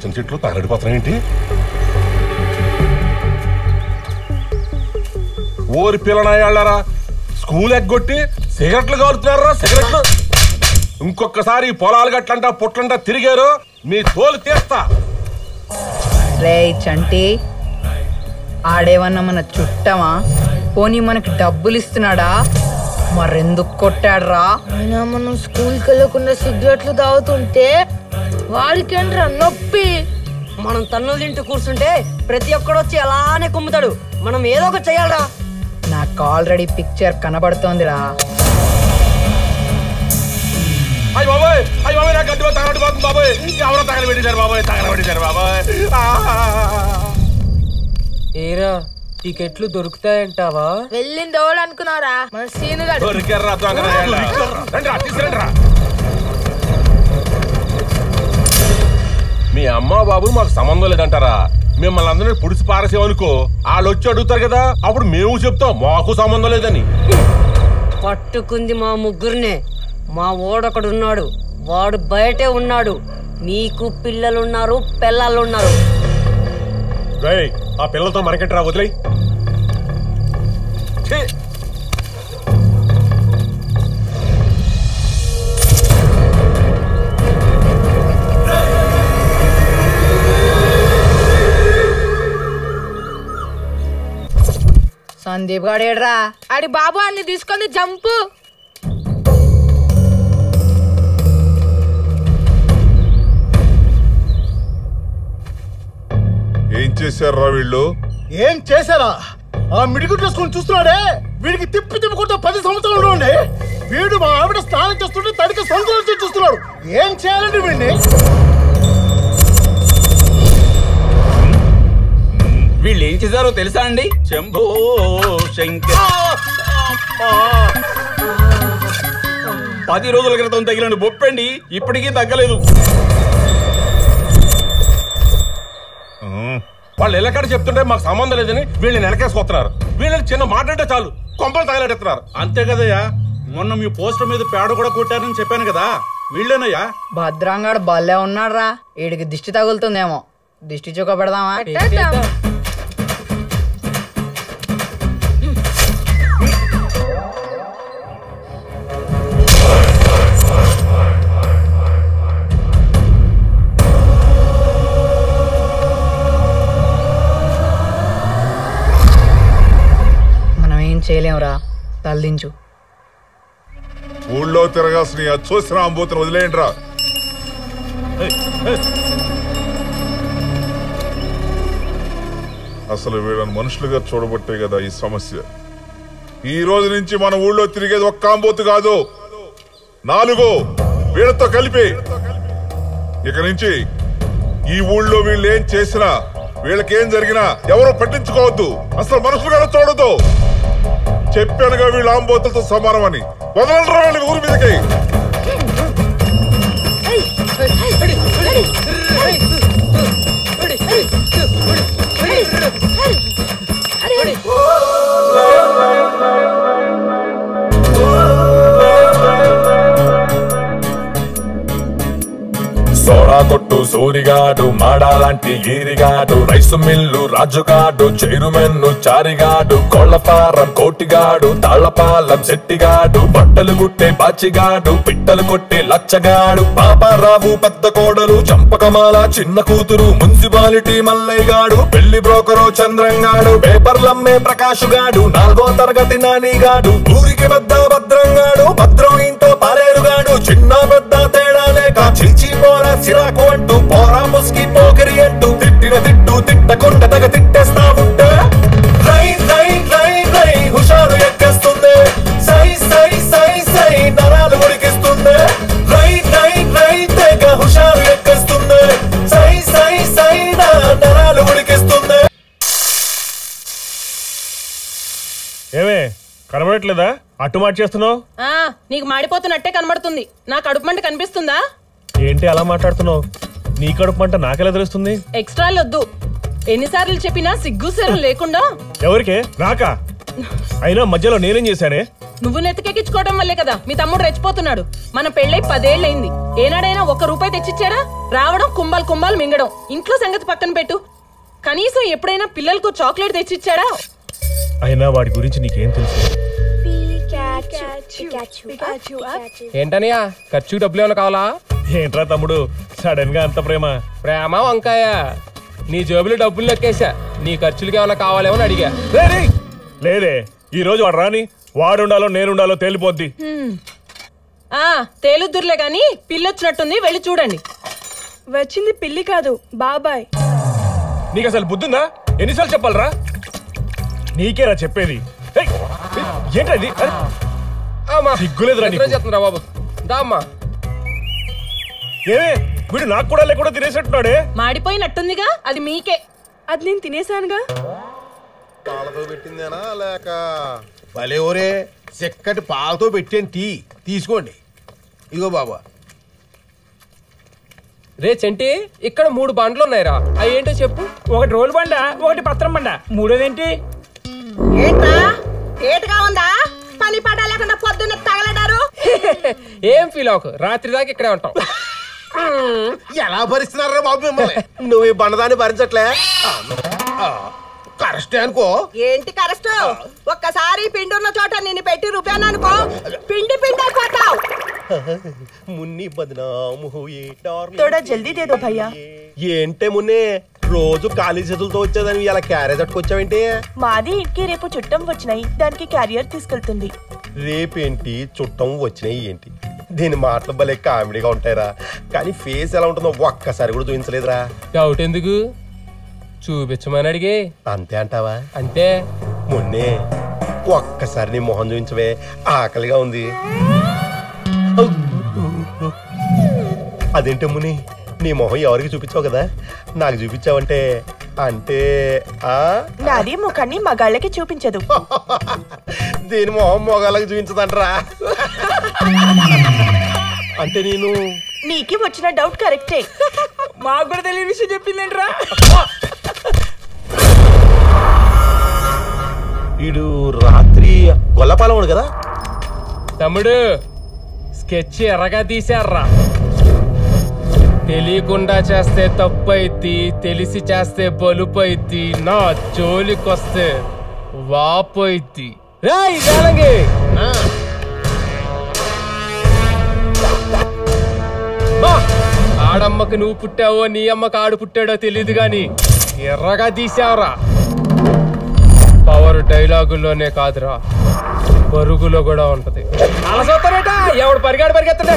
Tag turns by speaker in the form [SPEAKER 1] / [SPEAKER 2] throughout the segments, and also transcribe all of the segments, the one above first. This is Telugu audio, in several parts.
[SPEAKER 1] పచ్చని చెట్లు తగలడిపోతున్నాయేంటి ఓరి పిల్లనాయాళ్ళారా స్కూల్ ఎగ్గొట్టి సిగరెట్లు కాలుతున్నారా సిగరెట్లు ఇంకొకసారి ఈ పొలాలు గట్లంట పుట్లంట తిరిగారు మీ తోలు తీస్తా
[SPEAKER 2] రే చంటి ఆడేమన్నా మన చుట్టమా పోనీ మనకి డబ్బులు ఇస్తున్నాడా మరెందుకు కొట్టాడ్రా
[SPEAKER 3] అయినా మనం స్కూల్కి వెళ్ళకుండా సిగరెట్లు తాగుతుంటే వాడికేంట్రా నొప్పి
[SPEAKER 4] మనం తన్నులు తింటూ కూర్చుంటే ప్రతి ఒక్కడు వచ్చి అలానే కుమ్ముతాడు మనం ఏదో ఒకటి చేయాలరా
[SPEAKER 2] నాకు ఆల్రెడీ పిక్చర్ కనబడుతోందిరా
[SPEAKER 1] అయ్య బాబాయ్ అయ్య బాబాయ్ నాకు గడ్డి తగలడిపోతుంది బాబాయ్ ఎవరో తగలబెట్టారు బాబాయ్ తగలబెట్టారు బాబాయ్ ఆ!
[SPEAKER 5] ఏరా టికెట్లు దొరుకుతాయంటావా
[SPEAKER 3] వెళ్ళింది ఎవడు అనుకున్నారా మన సీనుగాడు
[SPEAKER 1] దొరికారా దొంగనాయాళ్ళ. రండి రా, తీసుకురండి రా. మీ అమ్మ బాబు మాకు సంబంధం లేదంటారా మిమ్మల్ని అందరినీ పుడిచి పారసేవనుకో వాళ్ళు వచ్చి అడుగుతారు కదా అప్పుడు మేము చెప్తాం మాకు సంబంధం లేదని
[SPEAKER 4] పట్టుకుంది మా ముగ్గురినే మా ఓడొకడు ఉన్నాడు వాడు బయటే ఉన్నాడు మీకు పిల్లలున్నారు పిల్లలున్నారు
[SPEAKER 6] రేయ్ ఆ పిల్లలతో మనకెట్రా వదిలేయ్
[SPEAKER 1] ఛీ!
[SPEAKER 2] సందీప్ గాడేడ్రా
[SPEAKER 3] ఆడి బాబు అన్ని తీసుకొని జంపు
[SPEAKER 7] ఏం చేశారా వీళ్ళు
[SPEAKER 8] ఏం చేశారా ఆ మిడిగుడ్ల స్కూల్ చూస్తున్నాడే వీడికి తిప్పి తిప్పి కొట్ట పది సంవత్సరాలు ఉండే వీడు మా ఆవిడ స్నానం చేస్తుంటే తడికి సంతోషం చూస్తున్నాడు ఏం చేయాలండి వీడిని
[SPEAKER 9] వీళ్ళు ఏం చేశారో తెలుసా అండి శంభో శంకర్ పది రోజుల క్రితం తగిలిన బొప్పండి ఇప్పటికీ తగ్గలేదు
[SPEAKER 1] వాళ్ళు ఎల్లక్కడ చెప్తుంటే మాకు సంబంధం లేదని వీళ్ళని వెనకేసుకొస్తున్నారు వీళ్ళని చిన్న మాట అంటే చాలు కొంపలు తగలెడుతున్నారు
[SPEAKER 9] అంతే కదయ్యా మొన్న మీ పోస్టర్ మీద పేడ కూడా కొట్టారని చెప్పాను కదా వీళ్ళేనయ్యా
[SPEAKER 2] భద్రంగాడు భలే ఉన్నాడ్రా వీడికి దిష్టి తగులుతుందేమో దిష్టి చుక్క పెడదామా మనం ఏం చేయలేమురా తలదించు
[SPEAKER 7] ఊళ్ళో తిరగాల్సిన ఈ అచ్చోసిన అంబోతుని వదిలేయండి రా అసలు వీళ్ళని మనుషులుగా చూడబట్టే కదా ఈ సమస్య ఈ రోజు నుంచి మన ఊళ్ళో తిరిగేది ఒక్క అంబోతు కాదు నాలుగు వీళ్ళతో కలిపి ఇక నుంచి ఈ ఊళ్ళో వీళ్ళు ఏం చేసినా వీళ్ళకేం జరిగినా ఎవరు పట్టించుకోవద్దు అసలు మనుషులుగా చూడదు చెప్పానుగా వీళ్ళు ఆంబోతులతో సమానమని వదలరా వాళ్ళని ఊరి మీదకి
[SPEAKER 10] సోడా కొట్టు సూరిగాడు మాడాలాంటి ఈరిగాడు రైసు మిల్లు రాజుగాడు చైరుమెన్ను చారిగాడు కోళ్ల ఫారం కోటిగాడు తాళ్లపాలెం శెట్టిగాడు బట్టలు గుట్టే బాచిగాడు పిట్టలు కొట్టే లచ్చగాడు పాపారావు పెద్ద కోడలు చంపకమాల చిన్న కూతురు మున్సిపాలిటీ మల్లయ్యగాడు పెళ్లి బ్రోకరు చంద్రంగాడు పేపర్లమ్మే ప్రకాశుగాడు నాలుగో తరగతి నానిగాడు ఊరికి పెద్ద భద్రంగాడు భద్రం ఇంటో పాలేరుగాడు చిన్న పెద్ద తేడా లేక చీచి పోరా సిరాకు అంటూ పోరా ముస్కి పోకిరి అంటూ తిట్టిన తిట్టు తిట్టకుండా తగ తిట్టేస్తా ఉంటే రై రై రై రై హుషారు ఎక్కేస్తుంది సై సై సై సై నరాలు ఉడికిస్తుంది రై రై రై తెగ హుషారు ఎక్కేస్తుంది సై సై సై నా నరాలు ఉడికిస్తుంది
[SPEAKER 6] ఏమే కనబడట్లేదా అటు మాట చేస్తున్నావు
[SPEAKER 11] ఆ నీకు మాడిపోతున్నట్టే కనబడుతుంది నా కడుపు మంట కనిపిస్తుందా
[SPEAKER 6] ఏంటి అలా మాట్లాడుతున్నావు నీ కడుపు మంట నాకెలా తెలుస్తుంది
[SPEAKER 11] ఎక్స్ట్రాలు వద్దు ఎన్నిసార్లు చెప్పినా సిగ్గు సెరం లేకుండా
[SPEAKER 6] ఎవరికే నాకా అయినా మధ్యలో నేనేం చేశానే
[SPEAKER 11] నువ్వు నెత్తికెక్కించుకోవడం వల్లే కదా మీ తమ్ముడు రెచ్చిపోతున్నాడు మన పెళ్ళై పదేళ్ళైంది ఏనాడైనా ఒక్క రూపాయి తెచ్చిచ్చాడా రావడం కుంభాలు కుంభాలు మింగడం ఇంట్లో సంగతి పక్కన పెట్టు కనీసం ఎప్పుడైనా పిల్లలకు చాక్లెట్ తెచ్చిచ్చాడా
[SPEAKER 6] అయినా వాడి గురించి నీకేం తెలుసు
[SPEAKER 5] ఏంటనియా ఖర్చు డబ్బులు ఏమైనా కావాలా
[SPEAKER 6] ఏంట్రా తమ్ముడు సడన్ గా అంత ప్రేమ
[SPEAKER 5] ప్రేమ వంకాయ నీ జేబులో డబ్బులు లెక్కేశా నీ ఖర్చులకి ఏమైనా కావాలేమో అని అడిగా
[SPEAKER 6] రేయ్, రేయ్. లేదే ఈ రోజు వాడు రాని వాడుండాలో నేనుండాలో తేలిపోద్ది
[SPEAKER 11] హ్మ్. ఆ తేలుద్దురులే గాని పిల్లొచ్చినట్టుంది వెళ్ళి చూడండి
[SPEAKER 12] వచ్చింది పిల్లి కాదు బాబాయ్
[SPEAKER 6] నీకు అసలు బుద్ధుందా ఎన్నిసార్లు చెప్పాలరా నీకేరా చెప్పేది ఏయ్, ఏయ్, ఏంట్రా ఇది అరే, సిగ్గులేదురా నీకు.
[SPEAKER 5] చెప్తున్నా బాబు దా అమ్మా
[SPEAKER 6] ఏమే వీడు నాకు కూడా లేకుండా తినేసేట్టున్నాడే
[SPEAKER 11] మాడిపోయినట్టుందిగా అది మీకే
[SPEAKER 12] అది నేను తినేసానుగా
[SPEAKER 13] పాలతో పెట్టిందేనా లేక భలే ఓరే చిక్కటి పాలతో పెట్టాను టీ తీసుకోండి ఇగో బాబా
[SPEAKER 5] రే చెంటి ఇక్కడ మూడు బండ్లు ఉన్నాయిరా అవి ఏంటో చెప్పు
[SPEAKER 14] ఒకటి రోల్ బండ ఒకటి పత్రం బండ మూడోదేంటి
[SPEAKER 15] ఏంట్రా ఏటుగా ఉందా పని పాట లేకుండా పొద్దున్న తగలడారు
[SPEAKER 5] ఏం ఫీల్ అవ్వకు రాత్రి దాకా ఇక్కడే ఉంటాం
[SPEAKER 13] ఎలా భరిస్తున్నారా బాబు మిమ్మల్ని నువ్వు ఈ బండదాన్ని భరించట్లే కరెస్టే అనుకో
[SPEAKER 15] ఏంటి కరెస్ట్ ఒక్కసారి పిండి ఉన్న చోట నిన్ను పెట్టి రూపాను అనుకో పిండి పిండి అయిపోతావు
[SPEAKER 13] మున్ని బదనాము ఏ డార్లింగ్.
[SPEAKER 12] తోడా జల్దీ దేదో భయ్యా
[SPEAKER 13] ఏంటే మున్నే రోజు ఖాళీ చేతులతో వచ్చేదాన్ని ఇలా క్యారేజ్ అట్టుకొచ్చావేంటి
[SPEAKER 12] మాది ఇంటికి రేపు చుట్టం వచ్చినాయి దానికి క్యారియర్ తీసుకెళ్తుంది
[SPEAKER 13] రేపేంటి చుట్టం వచ్చినాయి ఏంటి దీని మాటలు భలే కామెడీగా ఉంటాయిరా కానీ ఫేస్ ఎలా ఉంటుందో ఒక్కసారి కూడా చూపించలేదురా
[SPEAKER 5] డౌట్ ఎందుకు చూపించమని అడిగే
[SPEAKER 13] అంతే అంటావా
[SPEAKER 5] అంతే
[SPEAKER 13] మొన్నే ఒక్కసారి నీ మొహం చూపించవే ఆకలిగా ఉంది అదేంటే ముని నీ మొహం ఎవరికి చూపించావు కదా నాకు చూపించావంటే అంటే ఆ
[SPEAKER 12] నాది ముఖాన్ని మగాళ్ళకి చూపించదు
[SPEAKER 13] దీని మొహం మొగాళ్ళకి చూపించదంటరా అంటే నేను
[SPEAKER 12] నీకి వచ్చిన డౌట్ కరెక్టే
[SPEAKER 14] మాకు కూడా తెలియని విషయం చెప్పిందేంట్రా
[SPEAKER 13] వీడు రాత్రి గొల్లపాలముడు కదా
[SPEAKER 5] తమ్ముడు స్కెచ్ ఎర్రగా తీశారా తెలియకుండా చేస్తే తప్పు అయిద్ది తెలిసి చేస్తే బలుపు అయిద్ది నా జోలికొస్తే వాపు అయిద్ది రాయ్ వేలంగి బా, ఆడమ్మకి నువ్వు పుట్టావో నీ అమ్మకి ఆడు పుట్టాడో తెలియదు గాని ఎర్రగా తీసావురా పవర్ డైలాగుల్లోనే కాదురా పరుగులో కూడా ఉంటది అలా చూస్తారేట ఎవడు పరిగాడు పరిగెత్తడే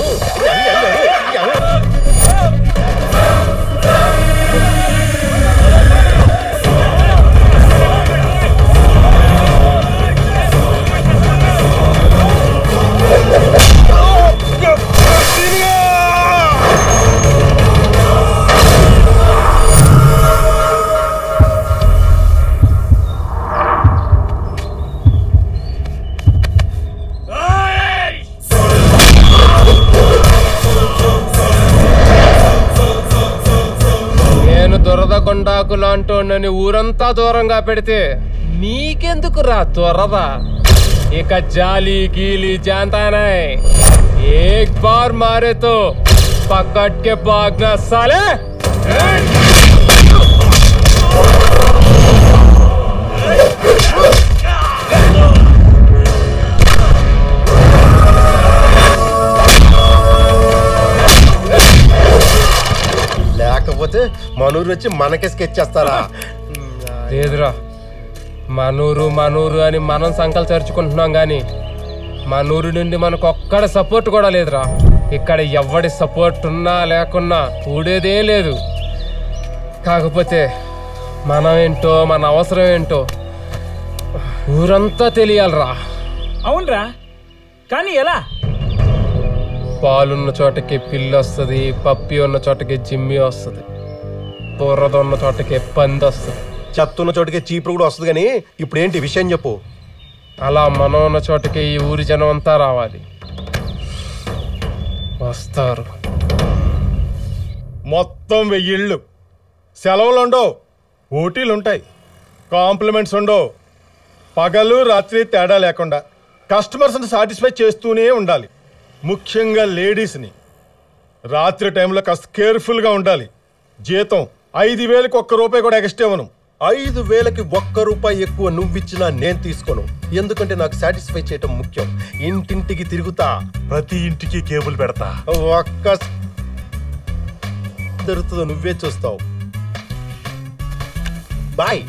[SPEAKER 5] నేను దురద కొండాకు లాంటోనని ఊరంతా దూరంగా పెడితే నీకెందుకు రా దురద ఇక జాలి గీలి జాంతానాయ్ ఏక్ బార్ మారే తో పక్కట్ के भागना साले
[SPEAKER 13] లేకపోతే మనూరు వచ్చి మనకే స్కెచ్ చేస్తారా
[SPEAKER 5] లేదురా మనూరు మనూరు అని మనం సంకలు చరుచుకుంటున్నాం గాని మనూరు నుండి మనకు ఒక్కడ సపోర్ట్ కూడా లేదురా ఇక్కడ ఎవడి సపోర్ట్ ఉన్నా లేకున్నా ఊడేదే లేదు కాకపోతే మనం ఏంటో మన అవసరం ఏంటో ఊరంతా తెలియాలిరా
[SPEAKER 14] అవునరా కానీ ఎలా
[SPEAKER 5] పాలున్న చోటకి పిల్లి వస్తుంది పప్పి ఉన్న చోటకి జిమ్మి వస్తుంది బుర్రద ఉన్న చోటకి పంది వస్తుంది
[SPEAKER 13] చెత్త ఉన్న చోటుకే చీపురు కూడా వస్తుంది కానీ ఇప్పుడు ఏంటి విషయం చెప్పు
[SPEAKER 5] అలా మనం ఉన్న చోటకి ఈ ఊరి జనం అంతా రావాలి వస్తారు
[SPEAKER 8] మొత్తం వెయ్యిళ్ళు సెలవులు ఉండవు ఓటీలు ఉంటాయి కాంప్లిమెంట్స్ ఉండవు పగలు రాత్రి తేడా లేకుండా
[SPEAKER 13] కస్టమర్స్ని సాటిస్ఫై చేస్తూనే ఉండాలి ముఖ్యంగా లేడీస్ని రాత్రి టైంలో కాస్త కేర్ఫుల్గా ఉండాలి జీతం ఐదు వేలకు ఒక్క రూపాయి కూడా ఎక్స్ట్రా ఇవ్వను ఐదు వేలకి ఒక్క రూపాయి ఎక్కువ నువ్విచ్చినా నేను తీసుకోను ఎందుకంటే నాకు సాటిస్ఫై చేయటం ముఖ్యం ఇంటింటికి తిరుగుతా
[SPEAKER 16] ప్రతి ఇంటికి కేబుల్ పెడతా
[SPEAKER 13] ఒక్క దొరుకుతుందో నువ్వే చూస్తావు బాయ్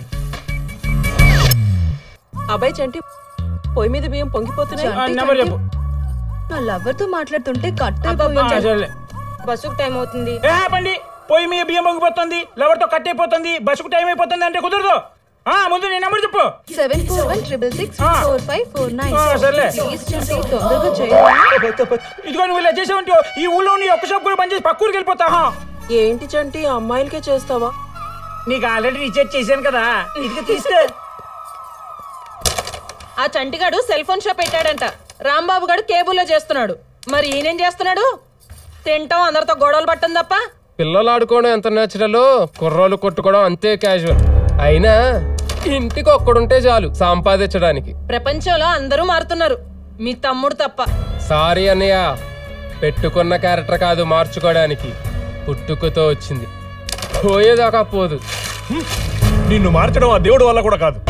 [SPEAKER 12] అబ్బాయి చంటి పొయ్యి మీద బియ్యం పొంగిపోతున్నాయి
[SPEAKER 14] ఆ, నెంబర్ చెప్పు
[SPEAKER 12] నా లవ్వర్ తో మాట్లాడుతుంటే కట్
[SPEAKER 14] ఆ, సరేలే.
[SPEAKER 3] బస్సుకు టైం అవుతుంది
[SPEAKER 14] ఏ బండి పొయ్యి మీద బియ్యం పొంగిపోతుంది లవర్తో కట్ అయిపోతుంది బస్సుకు టైం అయిపోతుంది అంటే కుదరదు ఆ ముందు నీ నెంబర్ చెప్పు
[SPEAKER 17] seven four one triple six four five four nine
[SPEAKER 14] ఆ, సర్లే.
[SPEAKER 17] ప్లీజ్ చంటి తొందరగా చేయండి
[SPEAKER 14] ఇదిగో నువ్వు ఇలా చేసావంటే ఈ ఊళ్ళో నీ ఒక్క షాప్ కూడా పనిచేసి పక్క ఊరికి వెళ్ళిపోతా హా.
[SPEAKER 12] ఏంటి చంటి అమ్మాయిలకే చేస్తావా
[SPEAKER 14] నీకు ఆల్రెడీ రీఛార్జ్ చేశాను కదా ఇదిగో తీస్తే
[SPEAKER 11] ఆ చంటిగాడు సెల్ ఫోన్ షాప్ పెట్టాడంట రాంబాబు గాడు కేబుల్లో చేస్తున్నాడు మరి ఈయనేం చేస్తున్నాడు తింటాం అందరితో గొడవలు పట్టం తప్ప
[SPEAKER 5] పిల్లలు ఆడుకోవడం ఎంత నేచురల్ కుర్రోళ్ళు కొట్టుకోవడం అంతే క్యాజువల్ అయినా ఇంటికి ఒక్కడుంటే చాలు సంపాదించడానికి
[SPEAKER 11] ప్రపంచంలో అందరూ మారుతున్నారు మీ తమ్ముడు తప్ప
[SPEAKER 5] సారీ అన్నయ్య పెట్టుకున్న క్యారెక్టర్ కాదు మార్చుకోవడానికి పుట్టుకతో వచ్చింది పోయేదాకా పోదు
[SPEAKER 6] నిన్ను మార్చడం ఆ దేవుడు వల్ల కూడా కాదు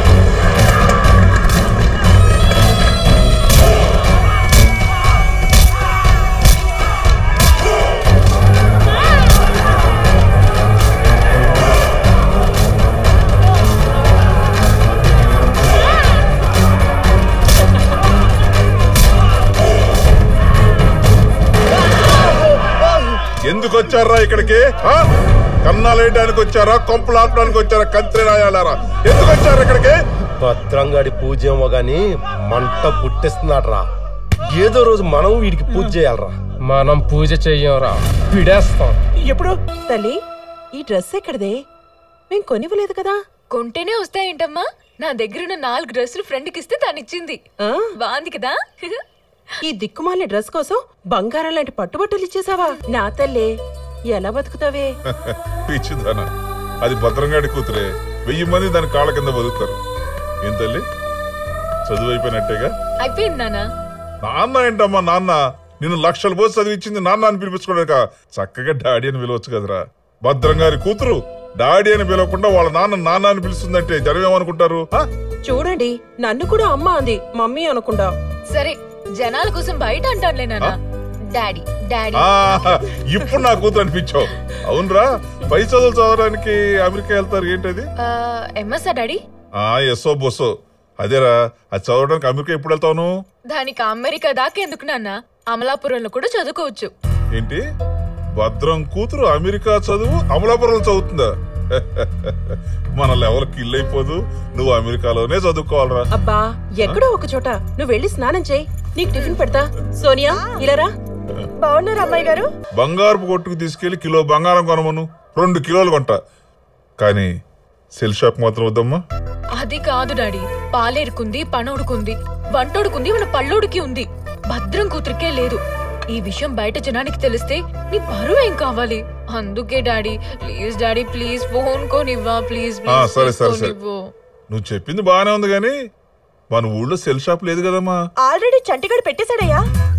[SPEAKER 7] ఎందుకు వచ్చారా ఇక్కడికి ఆ? కన్నాలేయడానికి వచ్చారా కొంపలు ఆపడానికి వచ్చారా కంత్రి రాయాలారా ఎందుకు వచ్చారు ఇక్కడికి
[SPEAKER 13] భద్రంగాడి పూజ ఏమో గాని మంట పుట్టిస్తున్నాడు రా ఏదో రోజు మనం వీడికి పూజ చేయాలరా
[SPEAKER 5] మనం పూజ చెయ్యంరా పిడేస్తాం
[SPEAKER 12] ఎప్పుడు తల్లి ఈ డ్రెస్ ఎక్కడదే మేం కొనివ్వలేదు కదా
[SPEAKER 17] కొంటేనే వస్తాయేంటమ్మా నా దగ్గరున్న నాలుగు డ్రెస్సులు ఫ్రెండ్కి ఇస్తే తనిచ్చింది బాగుంది కదా
[SPEAKER 12] ఈ దిక్కుమాలిన డ్రెస్ కోసం బంగారం లాంటి పట్టుబట్టలు ఇచ్చేసావా నా తల్లే ఎలా బతుకుతావే
[SPEAKER 7] పిచ్చిదానా అది భద్రంగాడి కూతురే వెయ్యి మంది దాని కాళ్ళ కింద బతుకుతారు ఏం తల్లి చదువు అయిపోయినట్టేగా
[SPEAKER 17] అయిపోయింది నానా
[SPEAKER 7] నాన్న ఏంటమ్మా నాన్న నిన్ను లక్షల పోసి చదివించింది నాన్న అని పిలిపించుకోలేక చక్కగా డాడీ అని పిలవచ్చు కదరా భద్రంగారి కూతురు డాడీ అని పిలవకుండా వాళ్ళ నాన్న నాన్న అని పిలుస్తుందంటే జనం ఏమనుకుంటారు ఆ?
[SPEAKER 12] చూడండి నన్ను కూడా అమ్మ అంది మమ్మీ అనుకుంటా
[SPEAKER 17] సరే జనాల కోసం బయట అంటానులే నానా డాడీ డాడీ
[SPEAKER 7] ఆ, ఇప్పుడు నా కూతురు అనిపించావు అవునరా పై చదువులు చదవడానికి అమెరికా వెళ్తారు ఏంటది
[SPEAKER 17] ఎంఎస్ఆ డాడీ
[SPEAKER 7] ఆ ఎస్ఓ బొస్సో అదేరా అది చదవడానికి అమెరికా ఎప్పుడు వెళ్తావు నువ్వు?
[SPEAKER 17] దానికి అమెరికా దాకా ఎందుకు నాన్న అమలాపురంలో కూడా చదువుకోవచ్చు
[SPEAKER 7] ఏంటి భద్రం కూతురు అమెరికా చదువు అమలాపురంలో చదువుతుందా మన లెవెల్ కిల్ అయిపోదు నువ్వు అమెరికాలోనే చదువుకోవాలరా
[SPEAKER 12] అబ్బా ఎక్కడో ఒక చోట నువ్వు వెళ్ళి స్నానం చేయి నీకు టిఫిన్ పెడతా సోనియా ఇలారా
[SPEAKER 15] బాగున్నారు అమ్మాయి గారు
[SPEAKER 7] బంగారపు కొట్టుకు తీసుకెళ్లి కిలో బంగారం కొనమను రెండు కిలోలు కొంట కానీ సెల్ షాప్ మాత్రం వద్దమ్మా
[SPEAKER 17] అది కాదు డాడీ పాలేరుకుంది పనోడుకుంది వంటోడుకుంది మన పల్లోడికి ఉంది భద్రం కూతురికే లేదు ఈ విషయం బయట జనానికి తెలిస్తే నీ బరువు ఏం కావాలి అందుకే daddy please daddy please phone కోనివ్వా ప్లీజ్
[SPEAKER 7] ఆ,
[SPEAKER 17] ప్లీజ్
[SPEAKER 7] సరే సరే సరే
[SPEAKER 17] కొనివ్వు
[SPEAKER 7] నువ్వు చెప్పింది బాగానే ఉంది కానీ మన ఊళ్ళో సెల్ షాప్ లేదు కదమ్మా
[SPEAKER 15] ఆల్రెడీ చంటిగాడు పెట్టేశాడయ్యా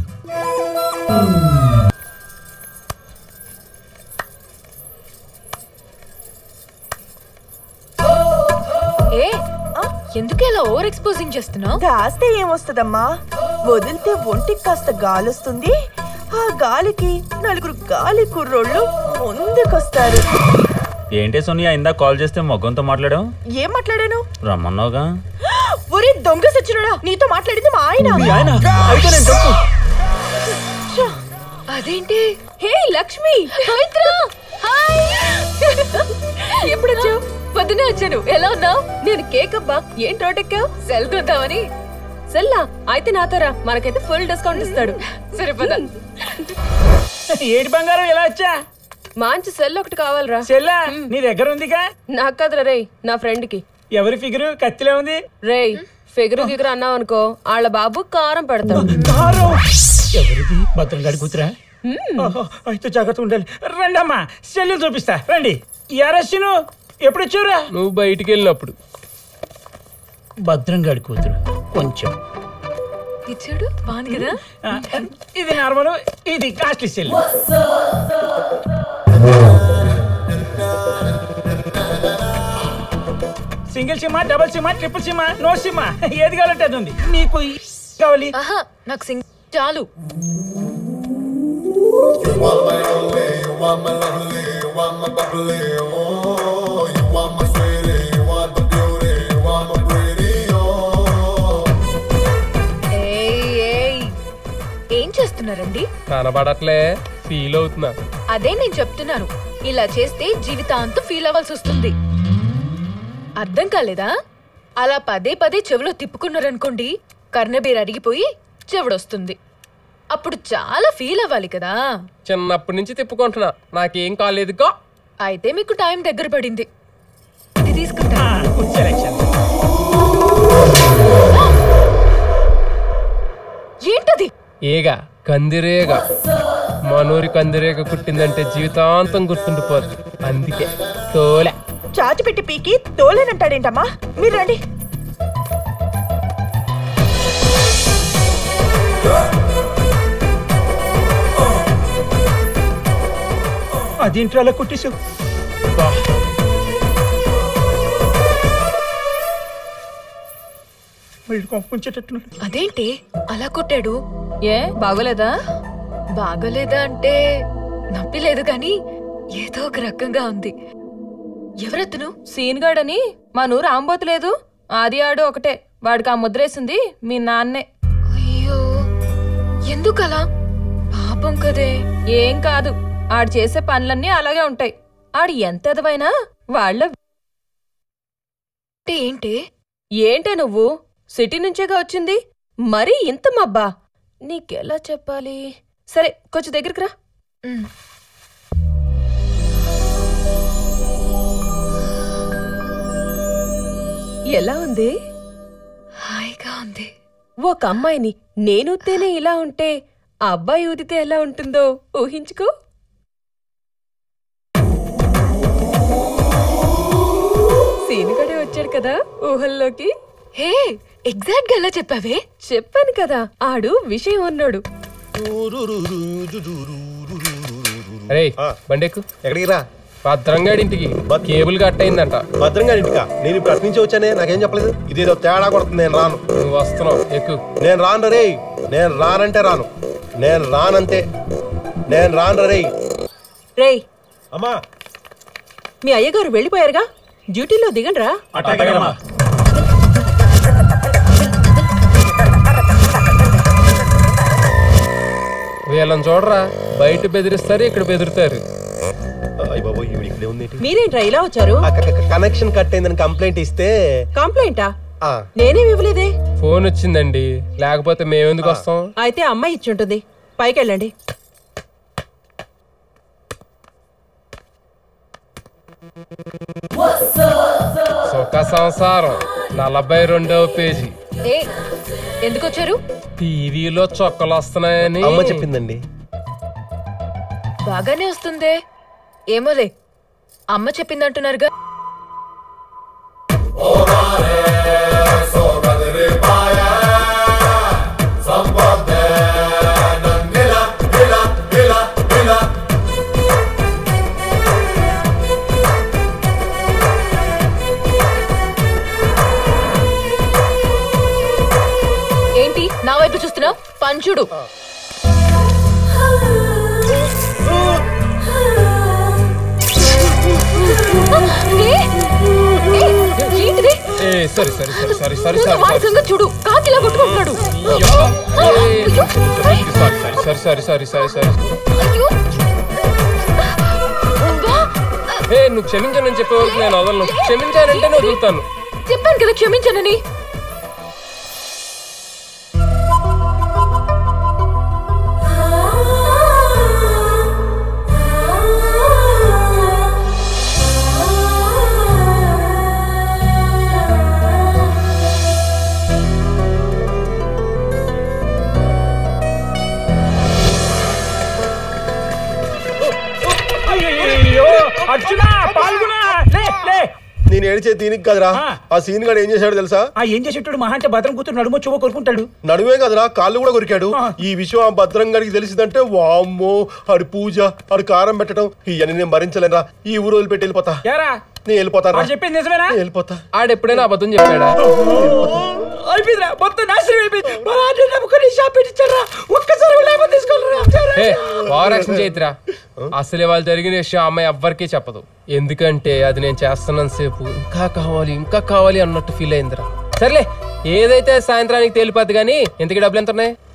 [SPEAKER 17] ఏ ఎందుకు ఇలా ఓవర్ ఎక్స్పోజింగ్ చేస్తున్నావు
[SPEAKER 15] దాస్తే ఏమొస్తుందమ్మా వదిలితే ఒంటికి కాస్త గాలొస్తుంది ఆ గాలికి నలుగురు గాలి కుర్రోళ్ళు ముందుకొస్తారు
[SPEAKER 9] ఏంటి సోనియా ఇందా కాల్ చేస్తే మొగ్గంతో మాట్లాడావు
[SPEAKER 15] ఏం మాట్లాడాను
[SPEAKER 9] రమ్మన్నావుగా
[SPEAKER 15] ఒరే దొంగ సచ్చినోడా నీతో మాట్లాడింది మా ఆయన
[SPEAKER 9] మీ ఆయన? అయితే నేను తప్పు.
[SPEAKER 15] ఛ,
[SPEAKER 17] అదేంటి హే లక్ష్మి పవిత్ర హాయ్ ఎప్పుడు వచ్చావు పొద్దునే వచ్చాను ఎలా ఉన్నావు నేను కేక్ అబ్బా ఏం రోటెక్కావు సెల్ కొందామని
[SPEAKER 11] సెల్లా అయితే నాతోరా మనకైతే ఫుల్ డిస్కౌంట్ ఇస్తాడు
[SPEAKER 17] సరే పద
[SPEAKER 14] ఏడు బంగారం ఎలా వచ్చా
[SPEAKER 11] మంచి సెల్ ఒకటి కావాలరా
[SPEAKER 14] చెల్లా నీ దగ్గర ఉందిగా
[SPEAKER 11] నాకు కదరా రేయ్ నా ఫ్రెండ్ కి
[SPEAKER 14] ఎవరి ఫిగరు కత్తిలో ఉంది
[SPEAKER 11] రేయ్ ఫిగర్ గిగర్ అన్నావు అనుకో వాళ్ళ బాబు కారం పెడతాడు
[SPEAKER 14] కారం ఎవరిది భద్రంగాడి కూతురా ఓహో, అయితే జాగ్రత్త ఉండాలి రండి అమ్మా సెల్లు చూపిస్తా రండి ఎరస్సును ఎప్పుడు వచ్చావురా
[SPEAKER 5] నువ్వు బయటికి వెళ్ళినప్పుడు
[SPEAKER 14] భద్రంగాడి కూతురు కొంచెం
[SPEAKER 17] ఇచ్చాడు బాగుంది కదా
[SPEAKER 14] ఆ, ఇది నార్మల్ ఇది costly cell single sim double sim triple sim no sim ఏది కావాలంటే అది ఉంది మీకు ఈ కావాలి
[SPEAKER 17] ఆహా నాకు సింగ్ చాలు ఏయ్, ఏయ్. ఏం చేస్తున్నారండి
[SPEAKER 5] కనబడట్లే ఫీల్ అవుతున్నా
[SPEAKER 17] అదే నేను చెప్తున్నాను ఇలా చేస్తే జీవితాంతం ఫీల్ అవ్వాల్సి వస్తుంది అర్థం కాలేదా అలా పదే పదే చెవిలో తిప్పుకున్నారనుకోండి కర్ణబీర్ అరిగిపోయి చెవిడొస్తుంది అప్పుడు చాలా ఫీల్ అవ్వాలి కదా
[SPEAKER 5] చిన్నప్పటి నుంచి తిప్పుకుంటున్నా నాకేం కాలేదుగా
[SPEAKER 17] అయితే మీకు టైం దగ్గర పడింది ఇది తీసుకుంటా ఏంటది
[SPEAKER 5] ఏగా కందిరేగా మనూరి కందిరేగ కుట్టిందంటే జీవితాంతం గుర్తుండిపోద్ది అందుకే తోలే
[SPEAKER 15] చాచి పెట్టి పీకి తోలేనంటాడేంటమ్మా మీరు రండి
[SPEAKER 14] అదేంటి అలా కుట్టేసావు వీడు కొంచెట్టున్నాడు
[SPEAKER 17] అదేంటి అలా కొట్టాడు
[SPEAKER 11] ఏ బాగోలేదా
[SPEAKER 17] బాగోలేదా అంటే నొప్పి లేదు కానీ ఏదో ఒక రకంగా ఉంది ఎవరతను
[SPEAKER 11] సీన్ గాడని మా నూరు ఆంబోతులేదు ఆది ఆడు ఒకటే వాడికి ఆ ముద్రేసింది మీ నాన్నే
[SPEAKER 17] అయ్యో ఎందుకలా పాపం కదే
[SPEAKER 11] ఏం కాదు ఆడు చేసే పనులన్నీ అలాగే ఉంటాయి ఆడు ఎంత ఎదవైనా వాళ్ళ
[SPEAKER 17] అంటే ఏంటి
[SPEAKER 11] ఏంటే నువ్వు సిటీ నుంచేగా వచ్చింది మరీ ఇంత మబ్బా నీకెలా చెప్పాలి సరే కొంచెం దగ్గరికి రా ఎలా ఉంది
[SPEAKER 17] హాయిగా ఉంది
[SPEAKER 11] ఒక అమ్మాయిని నేనుతేనే ఇలా ఉంటే ఆ అబ్బాయి ఊదితే ఎలా ఉంటుందో ఊహించుకో సీనుగడే వచ్చాడు కదా ఊహల్లోకి
[SPEAKER 17] హే ఎగ్జాక్ట్ గా ఎలా చెప్పావే
[SPEAKER 11] చెప్పాను కదా ఆడు విషయం ఉన్నాడు
[SPEAKER 5] అరే బండెక్కు
[SPEAKER 13] ఎక్కడికి రా
[SPEAKER 5] భద్రంగాడింటికి కేబుల్ కట్ అయిందంట
[SPEAKER 13] భద్రంగా ఇంటికా నేను ఇప్పుడు అటు నుంచి వచ్చానే నాకేం చెప్పలేదు ఇదేదో తేడా కొడుతుంది నేను రాను
[SPEAKER 5] నువ్వు వస్తున్నావు ఎక్కు
[SPEAKER 13] నేను రాను రే నేను రానంటే రాను నేను రానంతే నేను రాను రే
[SPEAKER 12] రేయ్
[SPEAKER 13] అమ్మా
[SPEAKER 12] మీ అయ్యగారు వెళ్ళిపోయారుగా డ్యూటీలో దిగండ్రా
[SPEAKER 5] వీళ్ళని చూడరా బయట బెదిరిస్తారు ఇక్కడ బెదిరితారు
[SPEAKER 13] అయ్య బాబు ఈవిడ ఇక్కడే ఉంది ఏంటి?
[SPEAKER 12] మీరేంట్రా ఇలా వచ్చారు
[SPEAKER 13] ఆ క- క- కనెక్షన్ కట్ అయిందని కంప్లైంట్ ఇస్తే
[SPEAKER 12] కంప్లైంటా
[SPEAKER 13] ఆ,
[SPEAKER 12] నేనేం ఇవ్వలేదే
[SPEAKER 5] ఫోన్ వచ్చిందండి లేకపోతే మేమెందుకు వస్తాం
[SPEAKER 12] అయితే అమ్మాయి ఇచ్చుంటుంది పైకి వెళ్ళండి
[SPEAKER 5] సుఖ సంసారం నలభై రెండవ పేజీ
[SPEAKER 17] ఏ ఎందుకు వచ్చారు
[SPEAKER 5] టీవీలో చొక్కలు వస్తున్నాయని
[SPEAKER 13] అమ్మ చెప్పిందండి
[SPEAKER 17] బాగానే వస్తుందే ఏమోలే అమ్మ చెప్పిందంటున్నారుగా ఏంటి నా వైపు చూస్తున్నావు పంచుడు ఏ! ఏ! ఏంటిది
[SPEAKER 5] ఏ సరే సరే సరే సరే సరే
[SPEAKER 17] ముందు
[SPEAKER 5] సరే
[SPEAKER 17] వాడి సంగతి చూడు కాకిలా కొట్టుకుంటున్నాడు
[SPEAKER 5] సరే సరే సరే సరే సరే
[SPEAKER 17] అయ్యో
[SPEAKER 5] ఏ నువ్వు క్షమించనని చెప్పేవరకు నేను వదలను క్షమించానంటే నేను వదులుతాను
[SPEAKER 17] చెప్పాను కదా క్షమించనని
[SPEAKER 14] అయ్యో అర్జున పాల్గొన లే లే
[SPEAKER 13] నేను ఏడిచే దీనికి కదరా ఆ సీన్ గాడు ఏం చేశాడు తెలుసా
[SPEAKER 14] ఆ ఏం చేసేటాడు మహా అంటే భద్రం కూతురు నడుమో చువ్వ కొరుకుంటాడు
[SPEAKER 13] నడువే కదరా కాళ్ళు కూడా కొరికాడు ఈ విషయం ఆ భద్రం గడికి తెలిసిందంటే వామ్మో ఆడి పూజ ఆడి కారం పెట్టడం ఇవన్నీ నేను భరించలేనురా ఈ ఊరు వదిలిపెట్టి వెళ్ళిపోతా
[SPEAKER 14] యారా
[SPEAKER 13] నేను వెళ్ళిపోతాను
[SPEAKER 14] వాడు చెప్పింది నిజమేనా
[SPEAKER 13] వెళ్ళిపోతా
[SPEAKER 5] ఆడెప్పుడైనా అబద్ధం చెప్పాడా
[SPEAKER 14] అయిపోయిందిరా మొత్తం నాశనం అయిపోయింది మా నాన్న నమ్ముకొని షాప్ పెట్టించారా ఒక్కసారి లేకపోతే తీసుకోలేరా
[SPEAKER 5] ఏ ఓవర్ యాక్షన్ చేయొద్దురా అసలు వాళ్ళు జరిగిన విషయం ఆ అమ్మాయి ఎవ్వరికీ చెప్పదు ఎందుకంటే అది నేను చేస్తున్నంత సేపు ఇంకా కావాలి ఇంకా కావాలి అన్నట్టు ఫీల్ అయిందిరా సర్లే ఏదైతే సాయంత్రానికి తేలిపోద్ది కానీ ఇంతకీ డబ్బులు ఎంత ఉన్నాయి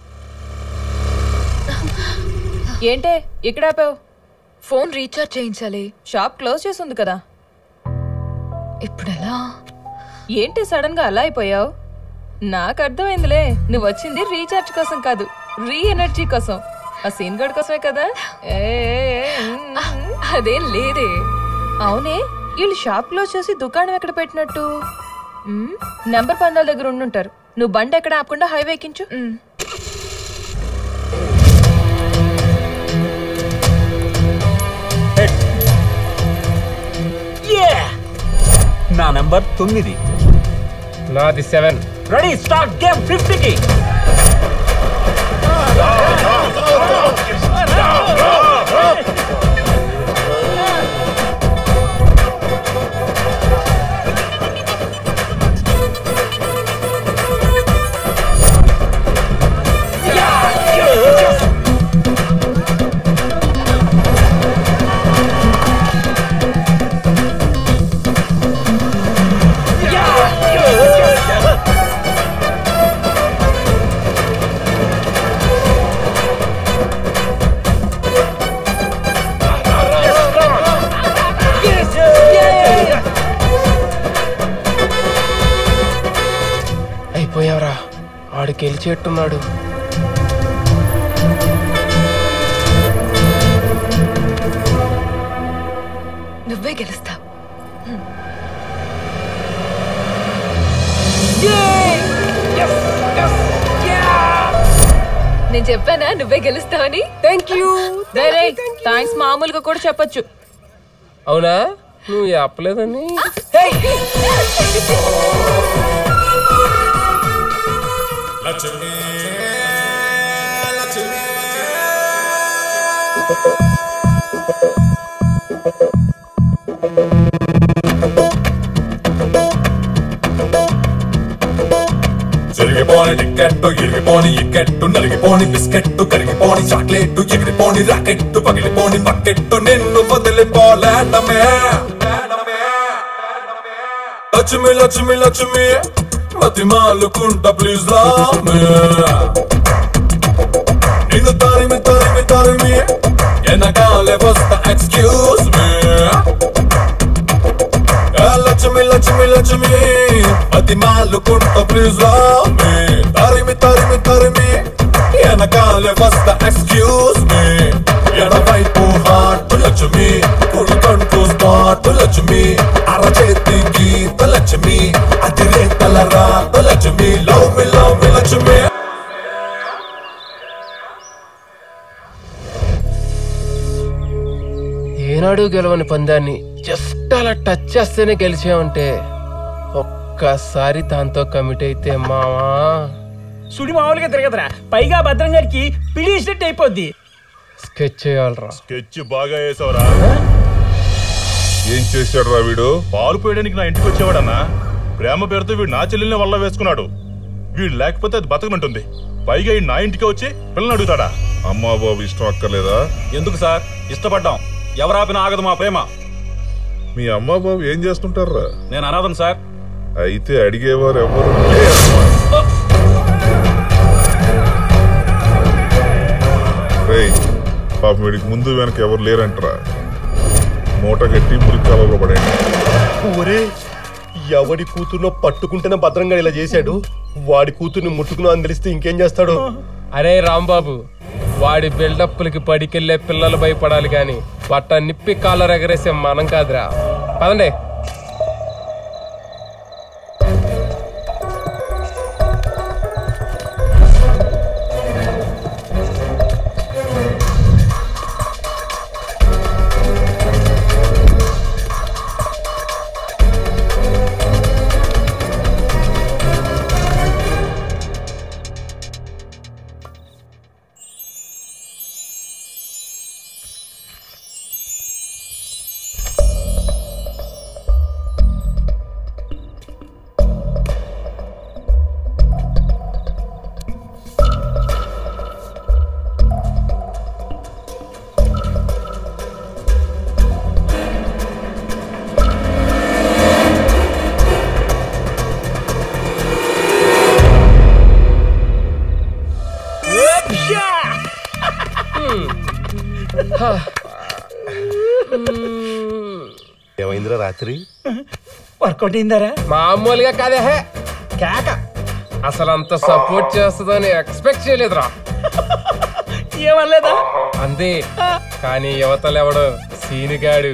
[SPEAKER 17] ఏంటే ఇక్కడ ఆపావు ఫోన్ రీఛార్జ్ చేయించాలి షాప్ క్లోజ్ చేసి ఉంది కదా ఇప్పుడు ఎలా ఏంటి సడన్ గా అలా అయిపోయావు నాకు అర్థమైందిలే నువ్వు వచ్చింది రీఛార్జ్ కోసం కాదు రీ ఎనర్జీ కోసం ఆ సీన్ గడ్ కోసమే కదా ఏ, ఏ, ఏ, మ్. అదేం లేదే అవునే వీళ్ళు షాప్ క్లోజ్ చేసి దుకాణం ఎక్కడ పెట్టినట్టు మ్, నెంబర్ పందాల దగ్గర ఉండుంటారు నువ్వు బండి ఎక్కడ ఆపకుండా హైవే ఎక్కించు మ్.
[SPEAKER 9] నా నంబర్ తొమ్మిది
[SPEAKER 5] నాది సెవెన్
[SPEAKER 9] రెడీ స్టార్ట్ గేమ్ ఫిఫ్టీకి
[SPEAKER 5] అయిపోయావరా ఆడికి గెలిచేట్టున్నాడు
[SPEAKER 17] నువ్వే గెలుస్తావు నేను చెప్పానా నువ్వే గెలుస్తావని
[SPEAKER 11] థ్యాంక్ యూ థ్యాంక్స్ మామూలుగా కూడా చెప్పొచ్చు
[SPEAKER 5] అవునా నువ్వు చెప్పలేదని
[SPEAKER 10] జరిగిపోని టికెట్టు ఇరిగిపోని ఇక్కెట్టు నలిగిపోని బిస్కెట్టు కరిగిపోని చాక్లెట్టు ఎగిరిపోని రాకెట్టు పగిలిపోని బకెట్టు నిన్ను వదిలిపోలేడమే లక్ష్మి లక్ష్మి లక్ష్మి మతి మాలుకుంట ప్లీజ్ రామే నిన్ను తరిమి తరిమి తరిమి వెనకాలే వస్తా ఎక్స్క్యూజ్ మీ లక్ష్మి లక్ష్మి లక్ష్మి అతి మాలుకుంట ప్లీజ్ రామే తరిమి తరిమి తరిమి వెనకాలే వస్తా ఎక్స్క్యూజ్ మీ ఎడవైపు హార్ట్ లక్ష్మి కుడుకంటూ స్పాట్ లక్ష్మి అరచేతి గీత లక్ష్మి అది రేతల రాత Lakshmi love me love me Lakshmi
[SPEAKER 5] ఏనాడు గెలవని పందాన్ని జస్ట్ అలా టచ్ చేస్తేనే గెలిచామంటే ఒక్కసారి దాంతో కమిట్ అయితే మావా
[SPEAKER 14] సుడి మామూలుగా తిరగదురా పైగా భద్రం గారికి పిలిచినట్టు అయిపోద్ది
[SPEAKER 5] స్కెచ్ చేయాలరా
[SPEAKER 16] స్కెచ్ బాగా వేసావురా
[SPEAKER 7] ఏం చేశాడు రా వీడు
[SPEAKER 16] పాలు పోయడానికి నా ఇంటికి వచ్చేవాడన్నా ప్రేమ పేరుతో వీడు నా చెల్లెల్ని వల్ల వేసుకున్నాడు వీడు లేకపోతే అది బతకనంటుంది పైగా ఈ నా ఇంటికి వచ్చి పిల్లని అడుగుతాడా
[SPEAKER 7] అమ్మా బాబు ఇష్టం అక్కర్లేదా
[SPEAKER 9] ఎందుకు సార్ ఇష్టపడ్డాం ఎవరాపినా ఆగదు మా ప్రేమ
[SPEAKER 7] మీ అమ్మా బాబు ఏం చేస్తుంటారా
[SPEAKER 9] నేను అనాథను సార్
[SPEAKER 7] అయితే అడిగేవారు ఎవరు రేయ్ పాపం వీడికి ముందు వెనక ఎవరు లేరంటరా మూట కట్టి మురికాలలో పడండి
[SPEAKER 13] ఒరే ఎవడి కూతుర్నో పట్టుకుంటేనే భద్రంగా ఇలా చేశాడు వాడి కూతుర్ని ముట్టుకున్నా అని తెలిస్తే ఇంకేం చేస్తాడు
[SPEAKER 5] అరే రాంబాబు వాడి బిల్డప్లకి పడికెళ్లే పిల్లలు భయపడాలి గాని వట్ట నిప్పి కాలర్ ఎగరేసే మనం కాదురా పదండి
[SPEAKER 18] ఏమైందిరా రాత్రి
[SPEAKER 14] వర్కౌట్ అయిందరా
[SPEAKER 5] మామూలుగా కాదే హే కేక అసలు అంత సపోర్ట్ చేస్తుందని ఎక్స్పెక్ట్ చేయలేదురా
[SPEAKER 14] ఏమనలేదా
[SPEAKER 5] అంతే కానీ యువతలు ఎవడు సీనుగాడు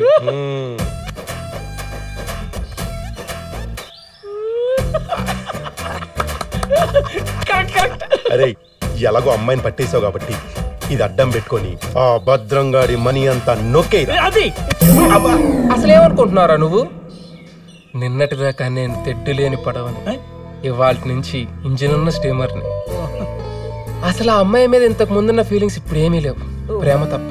[SPEAKER 18] అరే ఎలాగో అమ్మాయిని పట్టేశావు కాబట్టి ఇది అడ్డం పెట్టుకొని ఆ భద్రంగాడి మనీ అంతా నొక్కేరా
[SPEAKER 14] అది
[SPEAKER 5] అసలు ఏమనుకుంటున్నారా నువ్వు నిన్నటిదాకా నేను తెడ్డు లేని పడవని ఇవాళ నుంచి ఇంజిన్ ఉన్న స్టీమర్ని అసలు ఆ అమ్మాయి మీద ఇంతకు ముందున్న ఫీలింగ్స్ ఇప్పుడు ఏమీ లేవు ప్రేమ తప్ప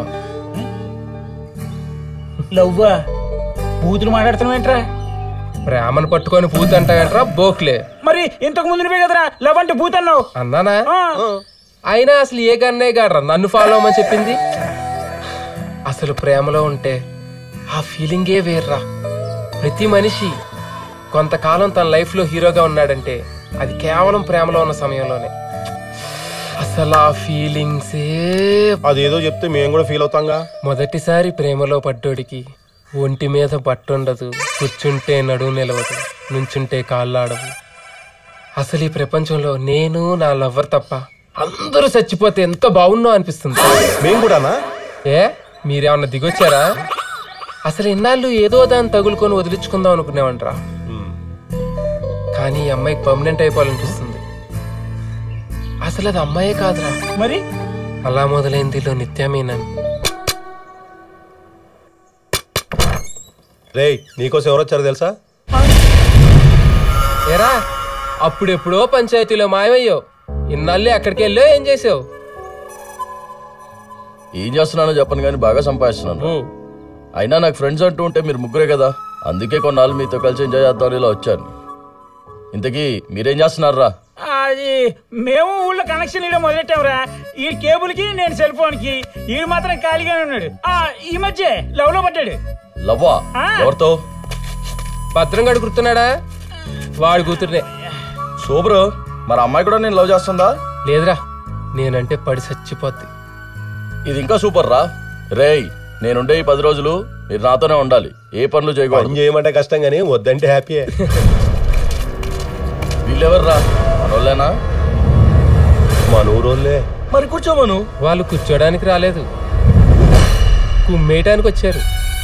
[SPEAKER 14] లవ్వా బూతులు మాట్లాడుతున్నావు ఏంట్రా
[SPEAKER 5] ప్రేమను పట్టుకొని పూత అంటావేంట్రా బోక్లే
[SPEAKER 14] మరి ఇంతకు ముందు నువ్వే కదరా లవ్ అంటే బూత్ అన్నావు
[SPEAKER 5] అన్నానా అయినా అసలు ఏ గన్నే గాడ్రా నన్ను ఫాలో అవ్వమని చెప్పింది అసలు ప్రేమలో ఉంటే ఆ ఫీలింగే వేర్రా ప్రతి మనిషి కొంతకాలం తన లైఫ్లో హీరోగా ఉన్నాడంటే అది కేవలం ప్రేమలో ఉన్న సమయంలోనే అసలు ఆ ఫీలింగ్సే
[SPEAKER 18] అదేదో చెప్తే మేము కూడా ఫీల్ అవుతాంగా
[SPEAKER 5] మొదటిసారి ప్రేమలో పడ్డోడికి ఒంటి మీద పట్టుండదు కూర్చుంటే నడువు నిలవదు నుంచుంటే కాళ్ళాడవు అసలు ఈ ప్రపంచంలో నేను నా లవ్వర్ తప్ప అందరూ చచ్చిపోతే ఎంత బాగున్నో అనిపిస్తుంది
[SPEAKER 18] మేము కూడానా
[SPEAKER 5] ఏ మీరేమన్నా దిగొచ్చారా అసలు ఇన్నాళ్ళు ఏదో దాన్ని తగులుకొని వదిలించుకుందాం అనుకునేవంటరా కానీ ఈ అమ్మాయికి పర్మనెంట్ అయిపోవాలనిపిస్తుంది అసలు అది అమ్మాయే కాదురా
[SPEAKER 14] మరి
[SPEAKER 5] అలా మొదలైందిలో నిత్యమేనని
[SPEAKER 18] రే నీకోసం ఎవరు వచ్చారో తెలుసా
[SPEAKER 5] ఏరా అప్పుడెప్పుడో పంచాయతీలో మాయమయ్యావు ఇన్నాళ్ళు ఎక్కడికి వెళ్ళో ఏం చేసావు
[SPEAKER 19] ఏం చేస్తున్నానో చెప్పను కానీ బాగా సంపాదిస్తున్నాను అయినా నాకు ఫ్రెండ్స్ అంటూ ఉంటే మీరు ముగ్గురే కదా అందుకే కొన్నాళ్ళు మీతో కలిసి ఎంజాయ్ చేద్దామని ఇలా వచ్చాను ఇంతకీ మీరేం చేస్తున్నారా
[SPEAKER 14] అది మేము ఊళ్ళో కనెక్షన్ ఇవ్వడం మొదలెట్టాంరా ఈ కేబుల్ కి నేను సెల్ ఫోన్ కి ఈ మాత్రం ఖాళీగానే ఉన్నాడు ఆ ఈ మధ్య లవ్ లో పడ్డాడు
[SPEAKER 19] లవ్వా
[SPEAKER 14] ఆ.
[SPEAKER 19] ఎవరితో
[SPEAKER 5] భద్రంగాడు గుర్తున్నాడా వాడు కూతురునే
[SPEAKER 19] సూపరు మరి అమ్మాయి కూడా నేను లవ్ చేస్తుందా
[SPEAKER 5] లేదురా నేనంటే పడి చచ్చిపోద్ది
[SPEAKER 19] ఇది ఇంకా సూపర్ రా రేయ్ నేనుండే ఈ పది రోజులు మీరు నాతోనే ఉండాలి ఏ పనులు చేయకూడదు
[SPEAKER 18] పని చేయమంటే కష్టం కానీ వద్దంటే హ్యాపీయే
[SPEAKER 19] వీళ్ళెవర్రా మనోళ్ళేనా
[SPEAKER 18] మన ఊరోళ్ళే
[SPEAKER 19] మరి కూర్చోమను
[SPEAKER 5] వాళ్ళు కూర్చోడానికి రాలేదు కుమ్మేయటానికి వచ్చారు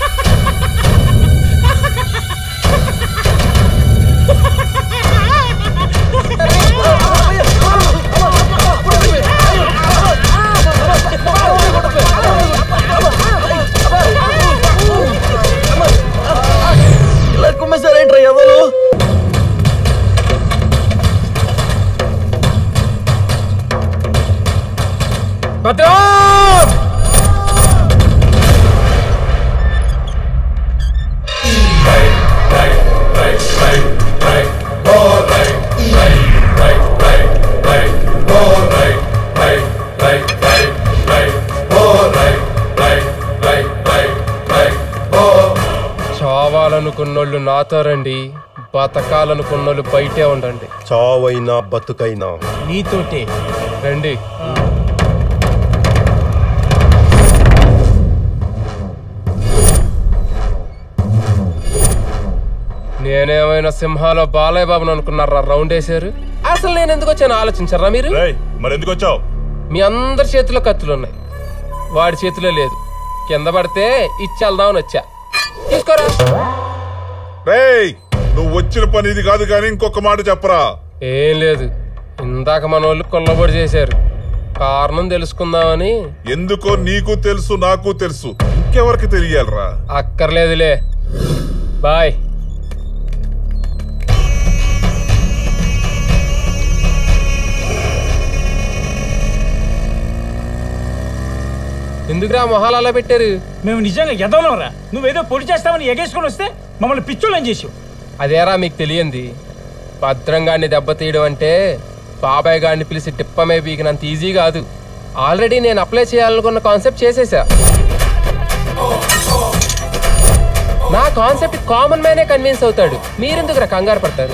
[SPEAKER 19] ఇలా కుమ్మేశారేంట్రా ఎవరు
[SPEAKER 5] భద్రం చావాలనుకున్నోళ్ళు నాతో రండి బతకాలనుకున్నోళ్ళు బయటే ఉండండి
[SPEAKER 18] చావైనా బతుకైనా
[SPEAKER 14] నీతోటే
[SPEAKER 5] రండి నేనేమైనా సింహాలో బాలయ్య బాబుని అనుకున్నారా రౌండ్ వేశారు అసలు నేను ఎందుకు వచ్చాను ఆలోచించారా మీరు
[SPEAKER 16] మరి ఎందుకు వచ్చావు
[SPEAKER 5] మీ అందరి చేతిలో కత్తులు ఉన్నాయి వాడి చేతిలో లేదు కింద పడితే ఇచ్చేద్దామని వచ్చా తీసుకోరా
[SPEAKER 7] రేయ్ నువ్వు వచ్చిన పని ఇది కాదు కానీ ఇంకొక మాట చెప్పరా
[SPEAKER 5] ఏం లేదు ఇందాక మన వాళ్ళు కొల్లబొడి చేశారు కారణం తెలుసుకుందామని
[SPEAKER 7] ఎందుకో నీకు తెలుసు నాకు తెలుసు ఇంకెవరికి తెలియాలరా
[SPEAKER 5] అక్కర్లేదులే బాయ్ ఎందుకురా మొహాలు అలా పెట్టారు
[SPEAKER 14] మేము నిజంగా ఎదవలంరా నువ్వేదో పొడి చేస్తామని ఎగేసుకొని వస్తే మమ్మల్ని పిచ్చోళ్ళని చేసావు
[SPEAKER 5] అదేరా మీకు తెలియంది భద్రంగాన్ని దెబ్బతీయడం అంటే బాబాయ్ గారిని పిలిచి టిప్పమే పీకినంత ఈజీ కాదు ఆల్రెడీ నేను అప్లై చేయాలనుకున్న కాన్సెప్ట్ చేసేసా నా కాన్సెప్ట్ కామన్ మ్యానే కన్విన్స్ అవుతాడు మీరెందుకు కంగారు పడతారు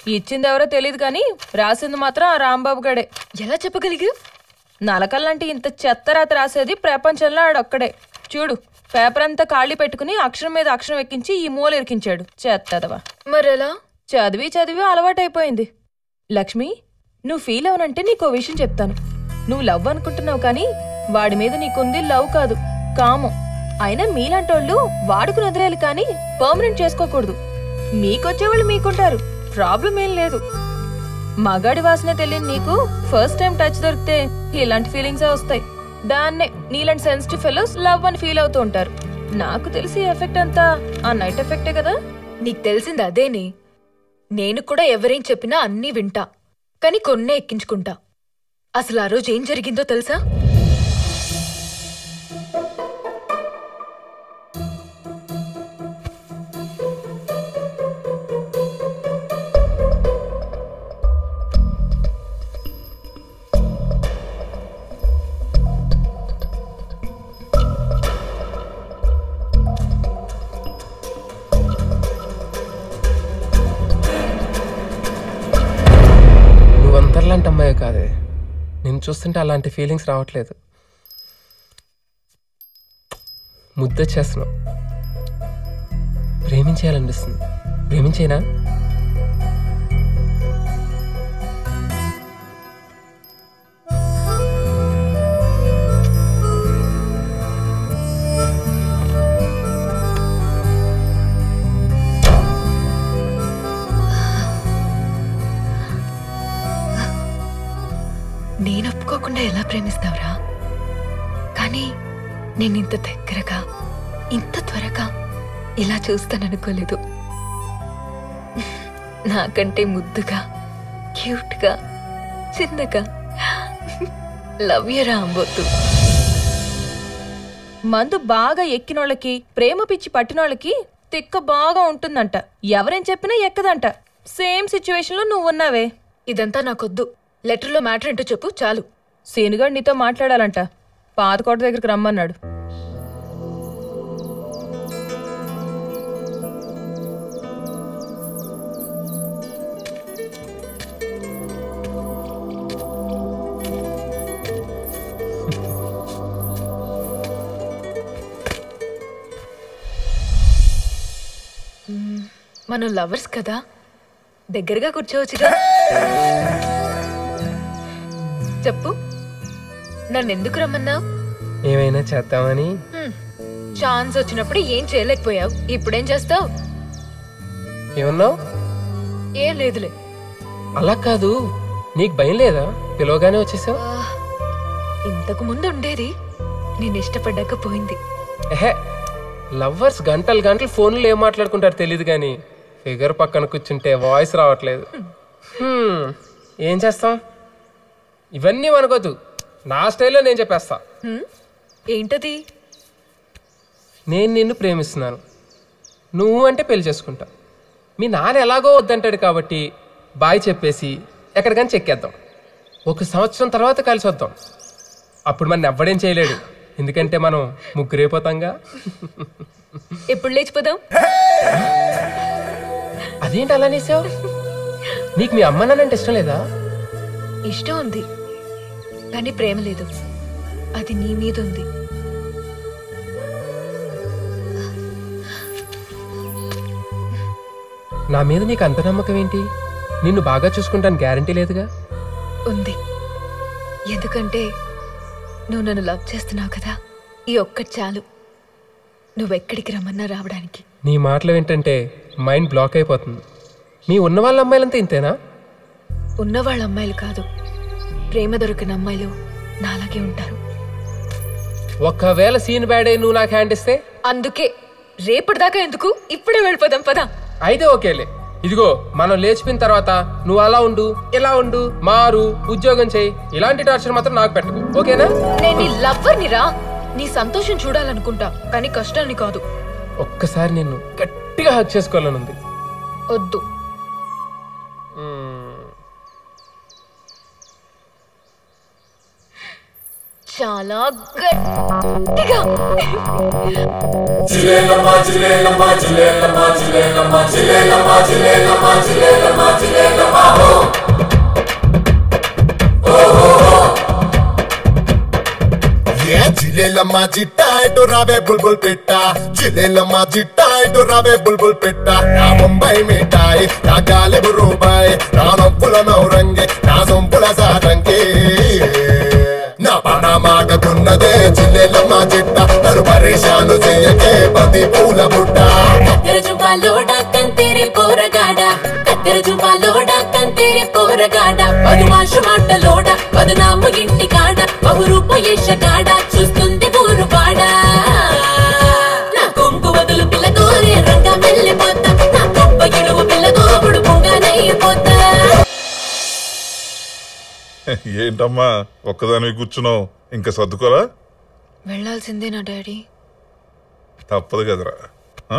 [SPEAKER 11] ఇచ్చింది ఎవరో తెలియదు కానీ రాసింది మాత్రం ఆ రాంబాబు గడే
[SPEAKER 17] ఎలా చెప్పగలిగా
[SPEAKER 11] నలకల్లాంటి ఇంత చెత్త రాత రాసేది ప్రపంచంలో ఆడొక్కడే చూడు పేపర్ అంతా ఖాళీ పెట్టుకుని అక్షరం మీద అక్షరం ఎక్కించి ఈ మూల ఇరికించాడు చెత్తదవా
[SPEAKER 17] మరెలా
[SPEAKER 11] చదివి చదివి అలవాటైపోయింది లక్ష్మి నువ్వు ఫీల్ అవనంటే నీకో విషయం చెప్తాను నువ్వు లవ్ అనుకుంటున్నావు కానీ వాడి మీద నీకుంది లవ్ కాదు కామం అయినా మీలాంటోళ్ళు వాడుకుని వదిలేయాలి కానీ పర్మనెంట్ చేసుకోకూడదు మీకొచ్చేవాళ్ళు మీకుంటారు ప్రాబ్లం ఏం లేదు మగాడి వాసన తెలియని నీకు ఫస్ట్ టైం టచ్ దొరికితే ఇలాంటి ఫీలింగ్సే వస్తాయి దాన్నే నీలాంటి సెన్సిటివ్ ఫెలోస్ లవ్ అని ఫీల్ అవుతూ ఉంటారు నాకు తెలిసి ఎఫెక్ట్ అంతా ఆ నైట్ ఎఫెక్టే కదా
[SPEAKER 17] నీకు తెలిసింది అదేనే నేను కూడా ఎవరేం చెప్పినా అన్నీ వింటా కానీ కొన్నే ఎక్కించుకుంటా అసలు ఆ రోజు ఏం జరిగిందో తెలుసా
[SPEAKER 5] నువ్వు అందరిలాంటి అమ్మాయి కాదే నేను చూస్తుంటే అలాంటి ఫీలింగ్స్ రావట్లేదు ముద్దొచ్చేస్తున్నావు ప్రేమించేయాలనిపిస్తుంది ప్రేమించేనా
[SPEAKER 17] నేను ఒప్పుకోకుండా ఎలా ప్రేమిస్తావురా కానీ నేను ఇంత దగ్గరగా ఇంత త్వరగా ఇలా చూస్తాననుకోలేదు నాకంటే ముద్దుగా క్యూట్గా చిన్నగా లవ్ యూ రాంబోతు
[SPEAKER 11] మందు బాగా ఎక్కినోళ్ళకి ప్రేమ పిచ్చి పట్టినోళ్ళకి తిక్క బాగా ఉంటుందంట ఎవరేం చెప్పినా ఎక్కదంట సేమ్ సిచ్యువేషన్ లో నువ్వు ఉన్నావే
[SPEAKER 17] ఇదంతా నాకొద్దు లెటర్లో మ్యాటర్ ఏంటో చెప్పు చాలు
[SPEAKER 11] సీనుగాడు నీతో మాట్లాడాలంట పాతకోట దగ్గరికి రమ్మన్నాడు
[SPEAKER 17] మ్మ్, మనం లవర్స్ కదా దగ్గరగా కూర్చోవచ్చుగా చెప్పు నన్ను ఎందుకు రమ్మన్నావు
[SPEAKER 5] ఏమైనా చేద్దామని
[SPEAKER 17] ఛాన్స్ వచ్చినప్పుడు ఏం చేయలేకపోయావు ఇప్పుడేం చేస్తావు
[SPEAKER 5] ఏమన్నావు
[SPEAKER 17] ఏం లేదులే
[SPEAKER 5] అలా కాదు నీకు భయం లేదా పిలవగానే వచ్చేసావు
[SPEAKER 17] ఇంతకు ముందు ఉండేది నేను ఇష్టపడ్డాక పోయింది
[SPEAKER 5] ఎహే లవ్వర్స్ గంటలు గంటలు ఫోన్లో ఏం మాట్లాడుకుంటారు తెలియదు కానీ ఫిగర్ పక్కన కూర్చుంటే వాయిస్ రావట్లేదు హ్మ్, ఏం చేస్తాం ఇవన్నీ అనుకోద్దు నా స్టైల్లో నేను చెప్పేస్తా
[SPEAKER 17] హ్మ్? ఏంటది
[SPEAKER 5] నేను నిన్ను ప్రేమిస్తున్నాను నువ్వు అంటే పెళ్లి చేసుకుంటా మీ నాన్న ఎలాగో వద్దంటాడు కాబట్టి బాయ్ చెప్పేసి ఎక్కడికైనా చెక్కేద్దాం ఒక సంవత్సరం తర్వాత కలిసి వద్దాం అప్పుడు మన ఎవ్వడేం చేయలేడు ఎందుకంటే మనం ముగ్గురైపోతాంగా
[SPEAKER 17] ఎప్పుడు లేచిపోదాం
[SPEAKER 5] అదేంటి అలా నేసావు నీకు మీ అమ్మ నాన్నంటే ఇష్టం లేదా
[SPEAKER 17] ఇష్టం ఉంది కానీ ప్రేమ లేదు అది నీ మీద ఉంది
[SPEAKER 5] నా మీద నీకు అంత నమ్మకం ఏంటి నిన్ను బాగా చూసుకుంటాను గ్యారంటీ లేదుగా
[SPEAKER 17] ఉంది ఎందుకంటే నువ్వు నన్ను లవ్ చేస్తున్నావు కదా ఈ ఒక్కటి చాలు నువ్వెక్కడికి రమ్మన్నా రావడానికి
[SPEAKER 5] నీ మాటలు ఏంటంటే మైండ్ బ్లాక్ అయిపోతుంది మీ ఉన్న వాళ్ళ అమ్మాయిలంతా ఇంతేనా
[SPEAKER 17] ఉన్నవాళ్ళ అమ్మాయిలు కాదు ప్రేమ దొరికిన అమ్మాయిలు నాలాగే ఉంటారు
[SPEAKER 5] ఒక్కవేళ సీన్ బ్యాడ్ అయి నువ్వు నాకు హ్యాండ్ ఇస్తే
[SPEAKER 17] అందుకే రేపటిదాకా ఎందుకు ఇప్పుడే వెళ్ళిపోదాం పదా
[SPEAKER 5] అయితే ఓకేలే ఇదిగో మనం లేచిపోయిన తర్వాత నువ్వు అలా ఉండు ఇలా ఉండు మారు ఉద్యోగం చేయి ఇలాంటి టార్చర్ మాత్రం నాకు పెట్టకు ఓకేనా
[SPEAKER 17] నేను నీ లవ్వర్ని రా నీ సంతోషం చూడాలనుకుంటా కానీ కష్టాన్ని కాదు
[SPEAKER 5] ఒక్కసారి నిన్ను గట్టిగా హక్ చేసుకోవాలనుంది
[SPEAKER 17] వద్దు చాలా గట్టిగా
[SPEAKER 10] జిలేలమ్మా జిలేలమ్మా జిలేలమ్మా జిలేలమ్మా జిలేలమ్మా జిలేలమ్మా జిలేలమ్మా జిలేలమ్మా
[SPEAKER 20] ఏ జిలేలమ్మ జిట్ట ఇటు రావే బుల్బుల్ పిట్ట జిలేలమ్మ జిట్ట ఇటు రావే బుల్బుల్ పిట్ట నా ముంబై మిఠాయి నా గాలిబు రూపాయి నా నొప్పుల నౌరంగి నా సొంపుల సారంగి నా పణమాటకున్నదే జిలేలమ్మ జిట్ట నన్ను పరేషాను చెయ్యకే పది పూల బుట్ట
[SPEAKER 21] కత్తెర జుంపాలోడ కంతేరి పోరగాడ కత్తెర జుంపాలోడ కంతేరి పోరగాడ పదుమాషు మాటలోడ పదునాము ఇంటి కాడ బహురూప యశగాడ చూస్తుంది ఊరు పాడ నా కొంగు వదులు పిల్లగోరే రంగా వెళ్ళిపోతా నా కొప్ప ఇడువు పిల్లగోపుడు పొంగనైపోతా
[SPEAKER 7] ఏంటమ్మా ఒక్కదానివి కూర్చున్నావు ఇంకా సర్దుకోరా
[SPEAKER 17] వెళ్ళాల్సిందేనా డాడీ
[SPEAKER 7] తప్పదు కదరా ఆ?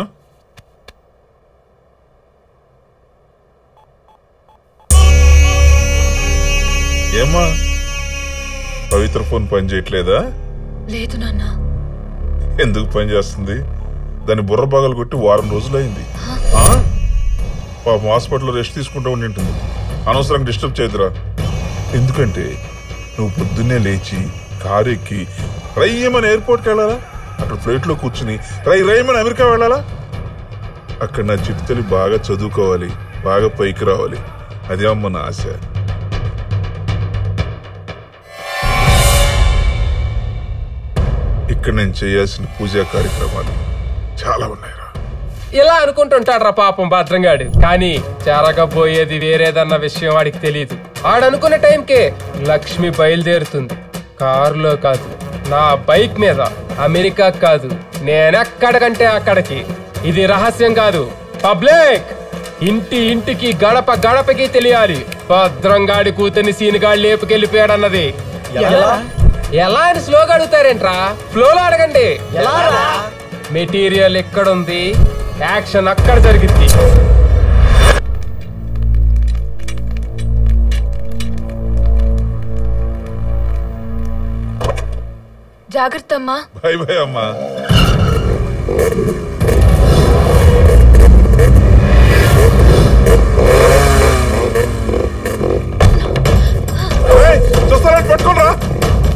[SPEAKER 7] ఏమ్మా పవిత్ర ఫోన్ పని చేయట్లేదా
[SPEAKER 17] లేదు నాన్న
[SPEAKER 7] ఎందుకు పని చేస్తుంది దాని బుర్ర బాగలు కొట్టి వారం రోజులైంది ఆ? పాపం హాస్పిటల్లో రెస్ట్ తీసుకుంటూ ఉండి ఉంటుంది అనవసరంగా డిస్టర్బ్ చేయదురా ఎందుకంటే నువ్వు పొద్దున్నే లేచి కారు ఎక్కి రయ్యమని ఎయిర్పోర్ట్కి వెళ్ళాలా అక్కడ ఫ్లైట్లో కూర్చుని రై రయ్యమని అమెరికా వెళ్ళాలా అక్కడ నా చిట్టుతల్లి బాగా చదువుకోవాలి బాగా పైకి రావాలి అదే అమ్మ నా ఆశ ఇక్కడ నేను చేయాల్సిన పూజా కార్యక్రమాలు చాలా ఉన్నాయి
[SPEAKER 5] ఇలా అనుకుంటుంటాడు రా పాపం భద్రంగాడు కానీ జరగబోయేది వేరేదన్న విషయం వాడికి తెలియదు ఆడనుకున్న టైంకే లక్ష్మి బయలుదేరుతుంది కారులో కాదు నా బైక్ మీద అమెరికా కాదు నేనెక్కడికంటే అక్కడికి ఇది రహస్యం కాదు పబ్లిక్ ఇంటి ఇంటికి గడప గడపకి తెలియాలి భద్రంగాడి కూతుని సీనుగాడు లేపుకెళ్ళిపోయాడన్నది
[SPEAKER 14] ఎలా?
[SPEAKER 5] ఎలా అని స్లోగా అడుగుతారేంట్రా ఫ్లోలో అడగండి మెటీరియల్ ఎక్కడుంది యాక్షన్ అక్కడ జరిగింది
[SPEAKER 17] జాగ్రత్త అమ్మా
[SPEAKER 7] బాయ్ బాయ్ అమ్మా ఏయ్, చూస్తారంటే పట్టుకోండి రా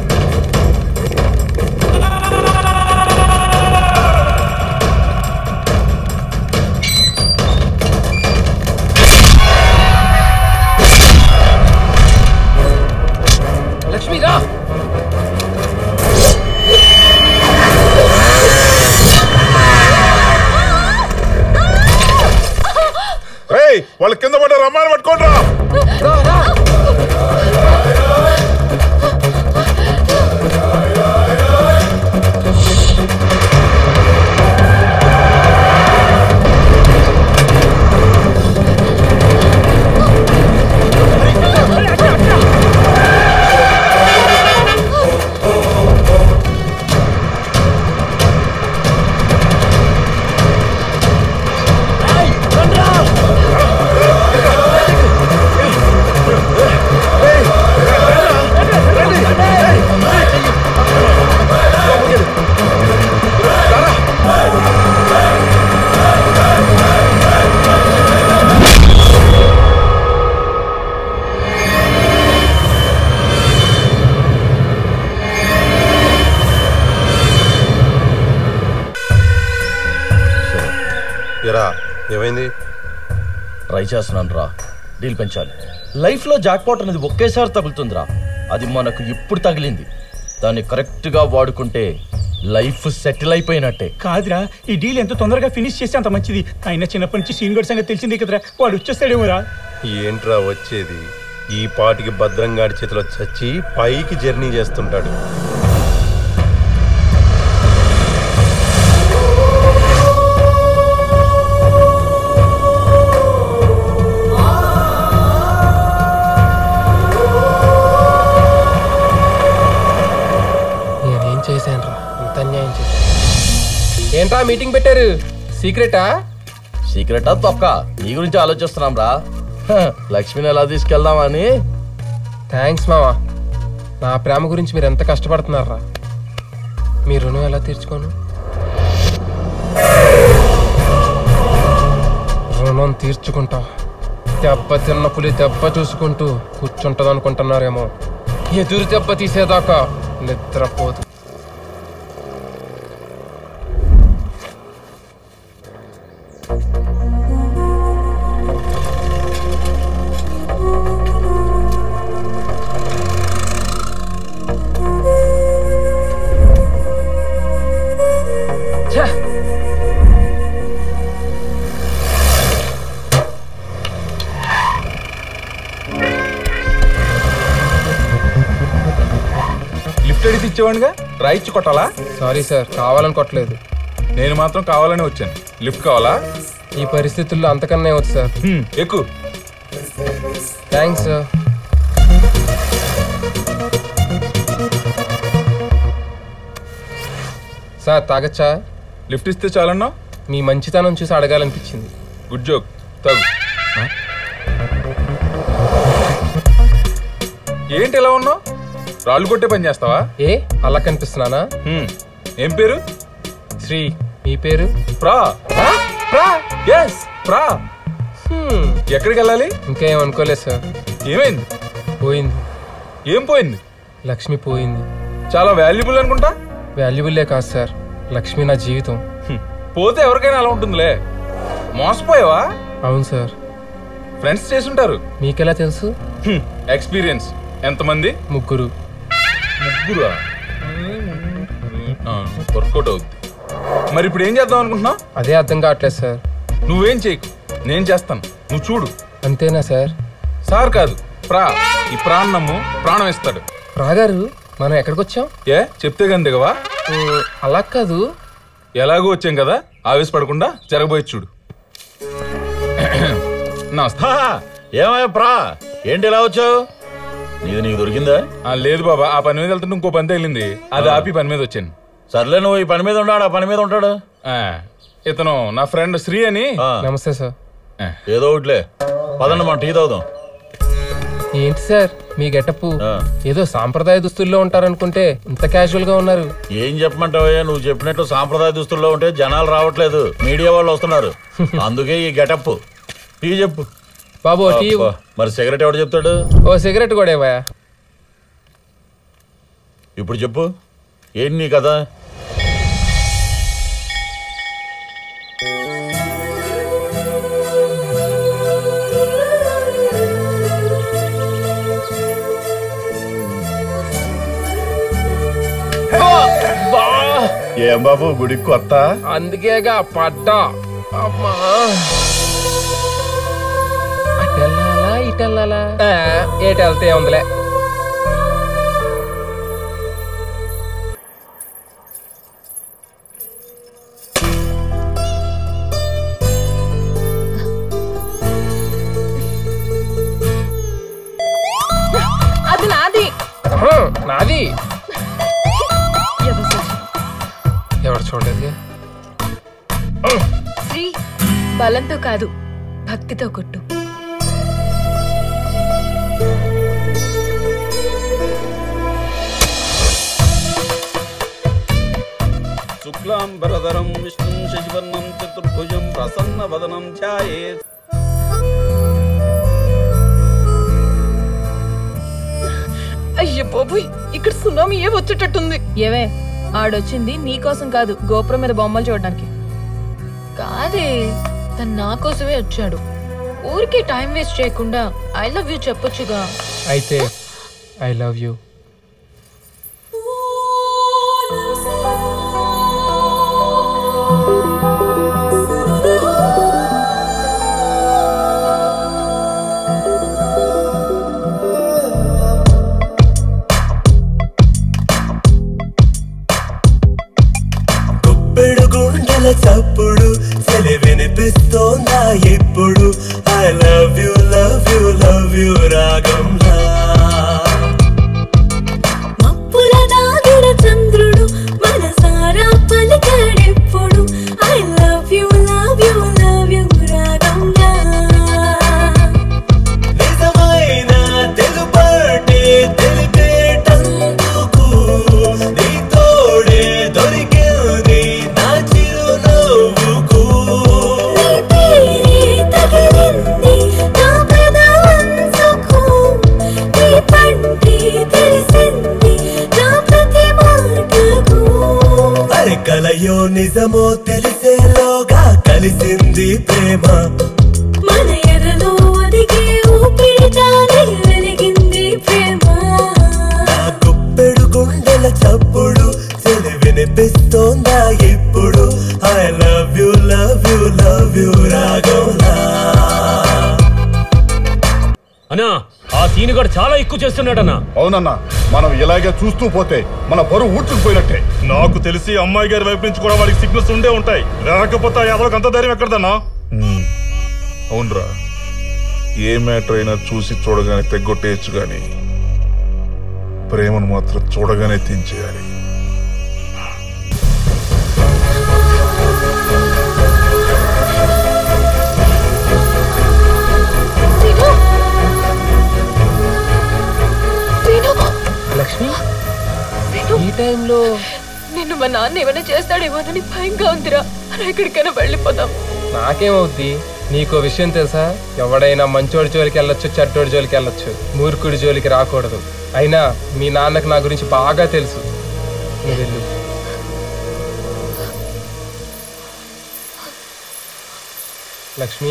[SPEAKER 5] లక్ష్మి రా
[SPEAKER 7] ఏయ్ వాళ్ళ కింద పడ్డ రమ్మాని పట్టుకోండి రా
[SPEAKER 18] ఎరా ఏమైంది
[SPEAKER 19] ట్రై చేస్తున్నాను రా డీల్ పెంచాలి లైఫ్లో జాక్పాట్ అనేది ఒకేసారి తగులుతుందిరా అది మనకు ఇప్పుడు తగిలింది దాన్ని కరెక్ట్గా వాడుకుంటే లైఫ్ సెటిల్ అయిపోయినట్టే
[SPEAKER 14] కాదురా ఈ డీల్ ఎంత తొందరగా ఫినిష్ చేస్తే అంత మంచిది అయినా చిన్నప్పటి నుంచి సీన్ గడ్ సంగతి తెలిసిందే కదరా వాడు వచ్చేస్తాడేమోరా
[SPEAKER 18] ఏంట్రా వచ్చేది ఈ పాటికి భద్రంగాడి చేతిలో చచ్చి పైకి జర్నీ చేస్తుంటాడు
[SPEAKER 5] నేనేం చేశాను రా ఇంత అన్యాయం చేశాను ఏంట్రా మీటింగ్ పెట్టారు సీక్రెటా
[SPEAKER 19] సీక్రెటా తొక్క నీ గురించి ఆలోచిస్తున్నాం రా హ, లక్ష్మిని ఎలా తీసుకెళ్దామని
[SPEAKER 5] థ్యాంక్స్ మావా నా ప్రేమ గురించి మీరు ఎంత కష్టపడుతున్నారా మీ రుణం ఎలా తీర్చుకోను రుణం తీర్చుకుంటా దెబ్బ తిన్న పులి దెబ్బ చూసుకుంటూ కూర్చుంటది అనుకుంటున్నారేమో ఎదురు దెబ్బ తీసేదాకా నిద్రపోదు ఛే!
[SPEAKER 4] లిఫ్ట్ అడిగితే ఇచ్చేవాడిగా రాయిచ్చి కొట్టాలా
[SPEAKER 5] సారీ సార్ కావాలని కొట్టలేదు
[SPEAKER 4] నేను మాత్రం కావాలని వచ్చాను లిఫ్ట్ కావాలా
[SPEAKER 5] ఈ పరిస్థితుల్లో అంతకన్నా ఏమవుతుంది సార్
[SPEAKER 4] ఎక్కువ
[SPEAKER 5] థ్యాంక్స్ సార్ సార్ తాగచ్చా
[SPEAKER 4] లిఫ్ట్ ఇస్తే చాలన్నా
[SPEAKER 5] మీ మంచితనం చూసి అడగాలనిపించింది
[SPEAKER 4] గుడ్ జోక్ తాగు ఏంటి ఎలా ఉన్నావు రాళ్ళు కొట్టే పని చేస్తావా
[SPEAKER 5] ఏ అలా కనిపిస్తున్నానా
[SPEAKER 4] ఏం పేరు
[SPEAKER 5] శ్రీ మీ పేరు
[SPEAKER 4] ప్రా ప్రా ఎస్ ప్రా ఎక్కడికి వెళ్ళాలి
[SPEAKER 5] ఇంకా ఏం అనుకోలేదు సార్
[SPEAKER 4] ఏమైంది
[SPEAKER 5] పోయింది
[SPEAKER 4] ఏం పోయింది
[SPEAKER 5] లక్ష్మి పోయింది
[SPEAKER 4] చాలా వాల్యుబుల్ అనుకుంటా
[SPEAKER 5] వాల్యుబుల్లే కాదు సార్ లక్ష్మి నా జీవితం
[SPEAKER 4] పోతే ఎవరికైనా అలా ఉంటుందిలే మోసపోయావా
[SPEAKER 5] అవును సార్
[SPEAKER 4] ఫ్రెండ్స్ చేసుంటారు
[SPEAKER 5] మీకెలా తెలుసు
[SPEAKER 4] ఎక్స్పీరియన్స్ ఎంతమంది
[SPEAKER 5] ముగ్గురు
[SPEAKER 4] ముగ్గురా వర్కౌట్ అవుద్ది మరి ఇప్పుడు ఏం చేద్దాం అనుకుంటున్నావు
[SPEAKER 5] అదే అర్థం కావట్లేదు సార్
[SPEAKER 4] నువ్వేం చేయకు నేను చేస్తాను నువ్వు చూడు
[SPEAKER 5] అంతేనా సార్
[SPEAKER 4] సార్ కాదు ప్రా ఈ ప్రాణము ప్రాణం ఇస్తాడు
[SPEAKER 5] రాగారు మనం ఎక్కడికి వచ్చాం
[SPEAKER 4] ఏ చెప్తే కానీ దిగవా
[SPEAKER 5] అలా కాదు
[SPEAKER 4] ఎలాగో వచ్చాం కదా ఆవేశపడకుండా జరగబోయే చూడు నమస్తే
[SPEAKER 19] ఏమయ్యా ప్రా ఏంటి ఇలా వచ్చావు నీది నీకు దొరికిందా
[SPEAKER 4] ఆ, లేదు బాబా ఆ పని మీద వెళ్తుంటే ఇంకో పని తగిలింది అది ఆపి పని మీద వచ్చాను
[SPEAKER 19] సర్లే నువ్వు ఈ పని మీద ఉన్నాడు ఆ పని మీద ఉంటాడు
[SPEAKER 4] ఆ, ఇతను నా ఫ్రెండ్ శ్రీ అని
[SPEAKER 5] నమస్తే సార్
[SPEAKER 19] ఏదో ఒకటిలే పదండి మనం టీ తాగుదాం
[SPEAKER 5] ఏంటి సార్ మీ గెటప్ ఏదో సాంప్రదాయ దుస్తుల్లో ఉంటారనుకుంటే ఇంత క్యాజువల్ గా ఉన్నారు
[SPEAKER 19] ఏం చెప్పమంటావయ్యా నువ్వు చెప్పినట్టు సాంప్రదాయ దుస్తుల్లో ఉంటే జనాలు రావట్లేదు మీడియా వాళ్ళు వస్తున్నారు అందుకే ఈ గెటప్ టీ చెప్పు
[SPEAKER 5] బాబు టీ
[SPEAKER 19] అబ్బా, మరి సిగరెట్ ఎవడు చెప్తాడు
[SPEAKER 5] ఓ సిగరెట్ కూడా ఇవ్వయా
[SPEAKER 19] ఇప్పుడు చెప్పు ఏంటి నీ కదా ఏం బాబు గుడికి కొత్త
[SPEAKER 5] అందుకేగా పడ్డా అమ్మా అటెళ్ళాలా ఇటెళ్ళాలా ఏటి వెళ్తే ఉందిలే
[SPEAKER 11] అది నాది
[SPEAKER 5] ఆహా, నాది ఎవరు చూడలేదు
[SPEAKER 17] శ్రీ బలంతో కాదు భక్తితో కొట్టు
[SPEAKER 9] శుక్లాంబరధరం విష్ణుం శశివర్ణం చతుర్భుజం ప్రసన్న వదనం ధ్యాయే
[SPEAKER 11] అయ్యో బాబోయ్ ఇక్కడ సునామీ ఏ వచ్చేటట్టుంది ఏవే ఆడొచ్చింది నీకోసం కాదు గోపురం మీద బొమ్మలు చూడడానికి
[SPEAKER 17] కాదే తను నా కోసమే వచ్చాడు ఊరికే టైం వేస్ట్ చేయకుండా ఐ లవ్ యూ చెప్పొచ్చుగా
[SPEAKER 5] అయితే ఐ లవ్ యూ
[SPEAKER 22] గుప్పెడు గుండెల చప్పుడు సెలి వినిపిస్తోందా ఇప్పుడు I love you love you love you రాగంలా తెలిసింది నా ప్రతి మాటకు అరే కలయో నిజమో తెలిసేలోగా కలిసింది ప్రేమ
[SPEAKER 21] మన ఎర్రలో ఒదిగే ఊపిరి జారి వెలిగింది ప్రేమ
[SPEAKER 22] నా గుప్పెడు గుండెల చప్పుడు చెలి వినిపిస్తోందా ఇప్పుడు I love you love you love you రాగంలా
[SPEAKER 1] అన్నా ఆ సీన్ కూడా చాలా ఎక్కువ చేస్తున్నాడన్నా
[SPEAKER 16] అవునన్నా మనం ఇలాగే చూస్తూ పోతే మన బరువు ఊడ్చుకుపోయినట్టే నాకు తెలిసి అమ్మాయి గారి వైపు నుంచి కూడా వాడికి సిగ్నల్స్ ఉండే ఉంటాయి లేకపోతే ఎవరికి అంత ధైర్యం ఎక్కడదన్నా
[SPEAKER 7] ఉమ్, అవునరా ఏ మ్యాటర్ అయినా చూసి చూడగానే తెగ్గొట్టేయచ్చు గాని ప్రేమను మాత్రం చూడగానే తెంచేయాలి
[SPEAKER 5] లక్ష్మి ఈ టైంలో
[SPEAKER 17] నిన్ను మా నాన్న ఏమైనా చేస్తాడేమోనని భయంగా ఉందిరా మనం ఎక్కడికైనా వెళ్ళిపోదాం
[SPEAKER 5] నాకేమవుద్ది నీకో విషయం తెలుసా ఎవడైనా మంచోడి జోలికి వెళ్ళొచ్చు చెడ్డోడి జోలికి వెళ్ళొచ్చు మూర్ఖుడి జోలికి రాకూడదు అయినా మీ నాన్నకు నా గురించి బాగా తెలుసు నువ్వు వెళ్ళు లక్ష్మి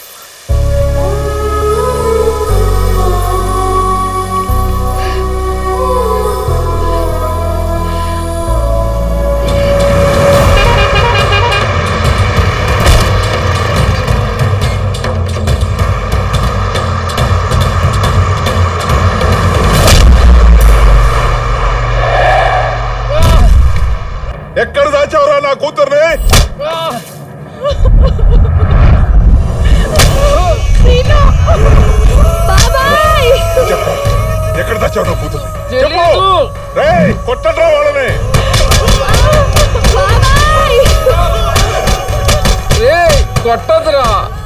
[SPEAKER 7] ఎక్కడ దాచావురా నా కూతుర్ని చెప్పు ఎక్కడ దాచావు నా కూతుర్ని చెప్పు రేయ్ కొట్టండ్రా వాళ్ళని
[SPEAKER 5] కొట్టదురా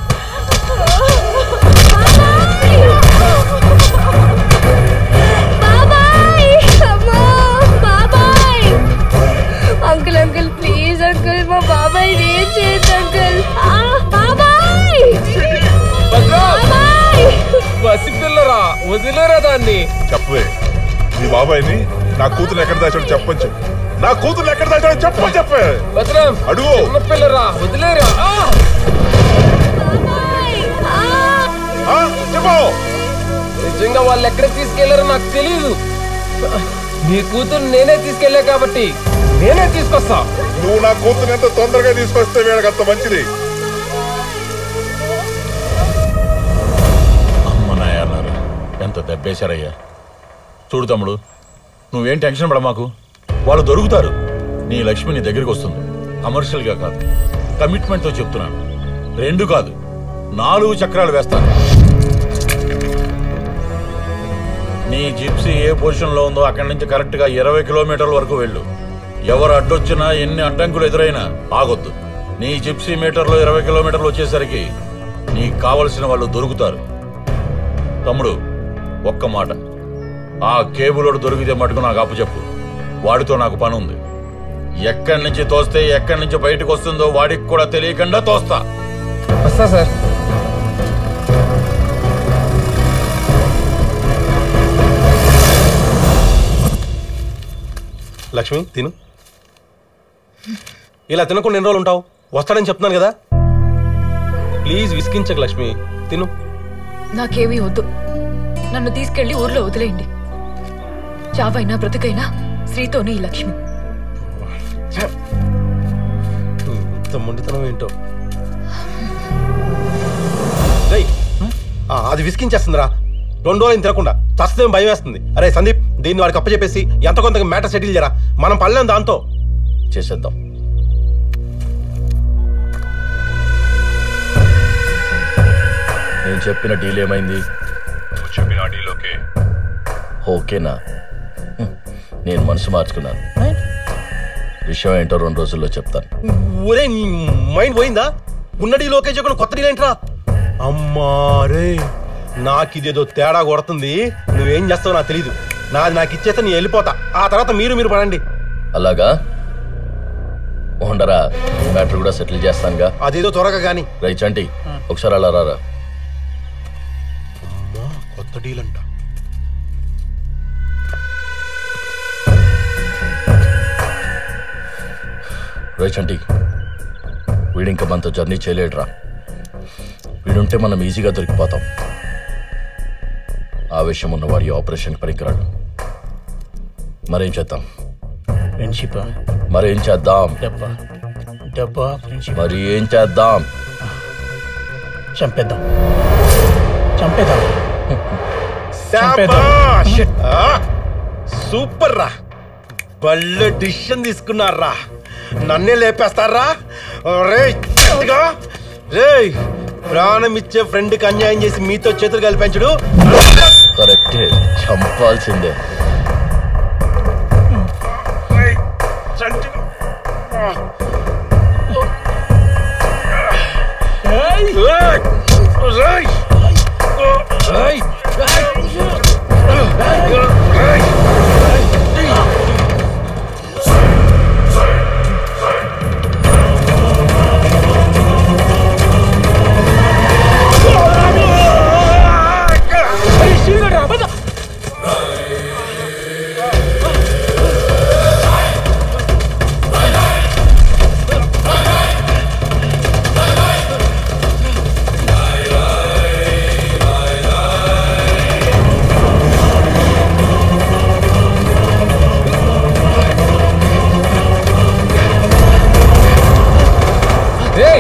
[SPEAKER 21] అంకుల్ అంకుల్ ప్లీజ్ అంకుల్ మా బాబాయ్ ఏం చేయొద్దు అంకుల్ బాబాయ్
[SPEAKER 5] పసి పిల్లరా వదిలేరా దాన్ని
[SPEAKER 7] చెప్పవే మీ బాబాయ్ని నా కూతురు ఎక్కడ దాచాడు చెప్పని చెప్పు నా కూతురు ఎక్కడ దాచాడో చెప్పని చెప్పే
[SPEAKER 5] భద్రం
[SPEAKER 7] అడుగు
[SPEAKER 5] చిన్న పిల్లరా వదిలేరా ఆ!
[SPEAKER 7] చెప్పు
[SPEAKER 5] నిజంగా వాళ్ళు ఎక్కడ తీసుకెళ్లారో నాకు తెలియదు నీ కూతురు నేనే తీసుకెళ్ళా కాబట్టి నేనే తీసుకొస్తా
[SPEAKER 7] నువ్వు నా కూతురు ఎంత తొందరగా తీసుకొస్తే వీళ్ళకి అంత మంచిది
[SPEAKER 2] అమ్మ నాయన్నారు ఎంత దెబ్బేశారయ్యా చూడు తమ్ముడు నువ్వేం టెన్షన్ పడ మాకు వాళ్ళు దొరుకుతారు నీ లక్ష్మి నీ దగ్గరికి వస్తుంది కమర్షియల్గా కాదు కమిట్మెంట్తో చెప్తున్నాను రెండు కాదు నాలుగు చక్రాలు వేస్తాను నీ జిప్సీ ఏ పొజిషన్లో ఉందో అక్కడి నుంచి కరెక్ట్గా ఇరవై కిలోమీటర్ల వరకు వెళ్ళు ఎవరు అడ్డొచ్చినా ఎన్ని అడ్డంకులు ఎదురైనా ఆగొద్దు నీ జిప్సీ మీటర్లో ఇరవై కిలోమీటర్లు వచ్చేసరికి నీకు కావలసిన వాళ్ళు దొరుకుతారు తమ్ముడు ఒక్క మాట ఆ కేబులోడు దొరికితే మటుకు నాకు అప్పచెప్పు వాడితో నాకు పని ఉంది ఎక్కడి నుంచి తోస్తే ఎక్కడి నుంచి బయటకు వస్తుందో వాడికి కూడా తెలియకుండా తోస్తా
[SPEAKER 5] వస్తా సార్
[SPEAKER 18] లక్ష్మి తిను ఇలా తినకుండా ఎన్ని రోజులు ఉంటావు వస్తాడని చెప్తున్నాను కదా ప్లీజ్ విసికించకు లక్ష్మి తిను
[SPEAKER 17] నాకేమీ వద్దు నన్ను తీసుకెళ్లి ఊర్లో వదిలేయండి చావైనా బ్రతుకైనా శ్రీతోనే ఈ లక్ష్మి
[SPEAKER 18] ఇంత మొండితనం ఏంటో రేయ్, ఆ, అది విసికించేస్తుందిరా రెండు రోజులు తినకుండా చస్తేం భయం వేస్తుంది అరే సందీప్ దీన్ని వాడికి అప్పచెప్పేసి ఎంత కొంత మ్యాటర్ సెటిల్ చేయరా మనం పడలేం దాంతో
[SPEAKER 2] చేసేద్దాం నేను చెప్పిన డీల్ ఏమైంది
[SPEAKER 16] నువ్వు చెప్పిన ఆ డీల్ ఓకే
[SPEAKER 2] ఓకేనా హ్మ్. నేను మనసు మార్చుకున్నాను విషయం ఏంటో రెండు రోజుల్లో చెప్తాను
[SPEAKER 18] ఒరే నీ మైండ్ పోయిందా ఉన్న డీల్ ఓకే చెప్పకుండా కొత్త డీల్ ఏంట్రా అమ్మారే నాకు ఇదేదో తేడా కొడుతుంది నువ్వేం చేస్తావో నాకు తెలీదు నాది నాకు ఇచ్చేస్తే నేను వెళ్ళిపోతా ఆ తర్వాత మీరు మీరు పడండి
[SPEAKER 2] అలాగా ఉండరా మ్యాటర్ కూడా సెటిల్ చేస్తానుగా
[SPEAKER 18] అదేదో త్వరగా గాని
[SPEAKER 2] రైచంటి ఒకసారి అలా రారా
[SPEAKER 18] కొత్త డీల్ అంట
[SPEAKER 19] రైచంటి వీడు ఇంకా మనతో జర్నీ చేయలేడురా వీడుంటే మనం ఈజీగా దొరికిపోతాం ఆవేశం ఉన్నవాడి ఈ ఆపరేషన్ పనికిరాడు మరేం చేద్దాం
[SPEAKER 14] ఫ్రెండ్షిప్
[SPEAKER 19] మరేం చేద్దాం
[SPEAKER 14] డబ్బా డబ్బా ఫ్రెండ్షిప్
[SPEAKER 19] మరి ఏం చేద్దాం
[SPEAKER 14] చంపేద్దాం చంపేద్దాం
[SPEAKER 18] శాబాష్! ఆ, సూపర్ రా బళ్ళు డిసిషన్ తీసుకున్నారా నన్నే లేపేస్తారా రేయ్ గట్టిగా. రేయ్ ప్రాణం ఇచ్చే ఫ్రెండ్కి అన్యాయం చేసి మీతో చేతులు కలిపించడు
[SPEAKER 19] కరెక్టే చంపాల్సిందే
[SPEAKER 5] ఏయ్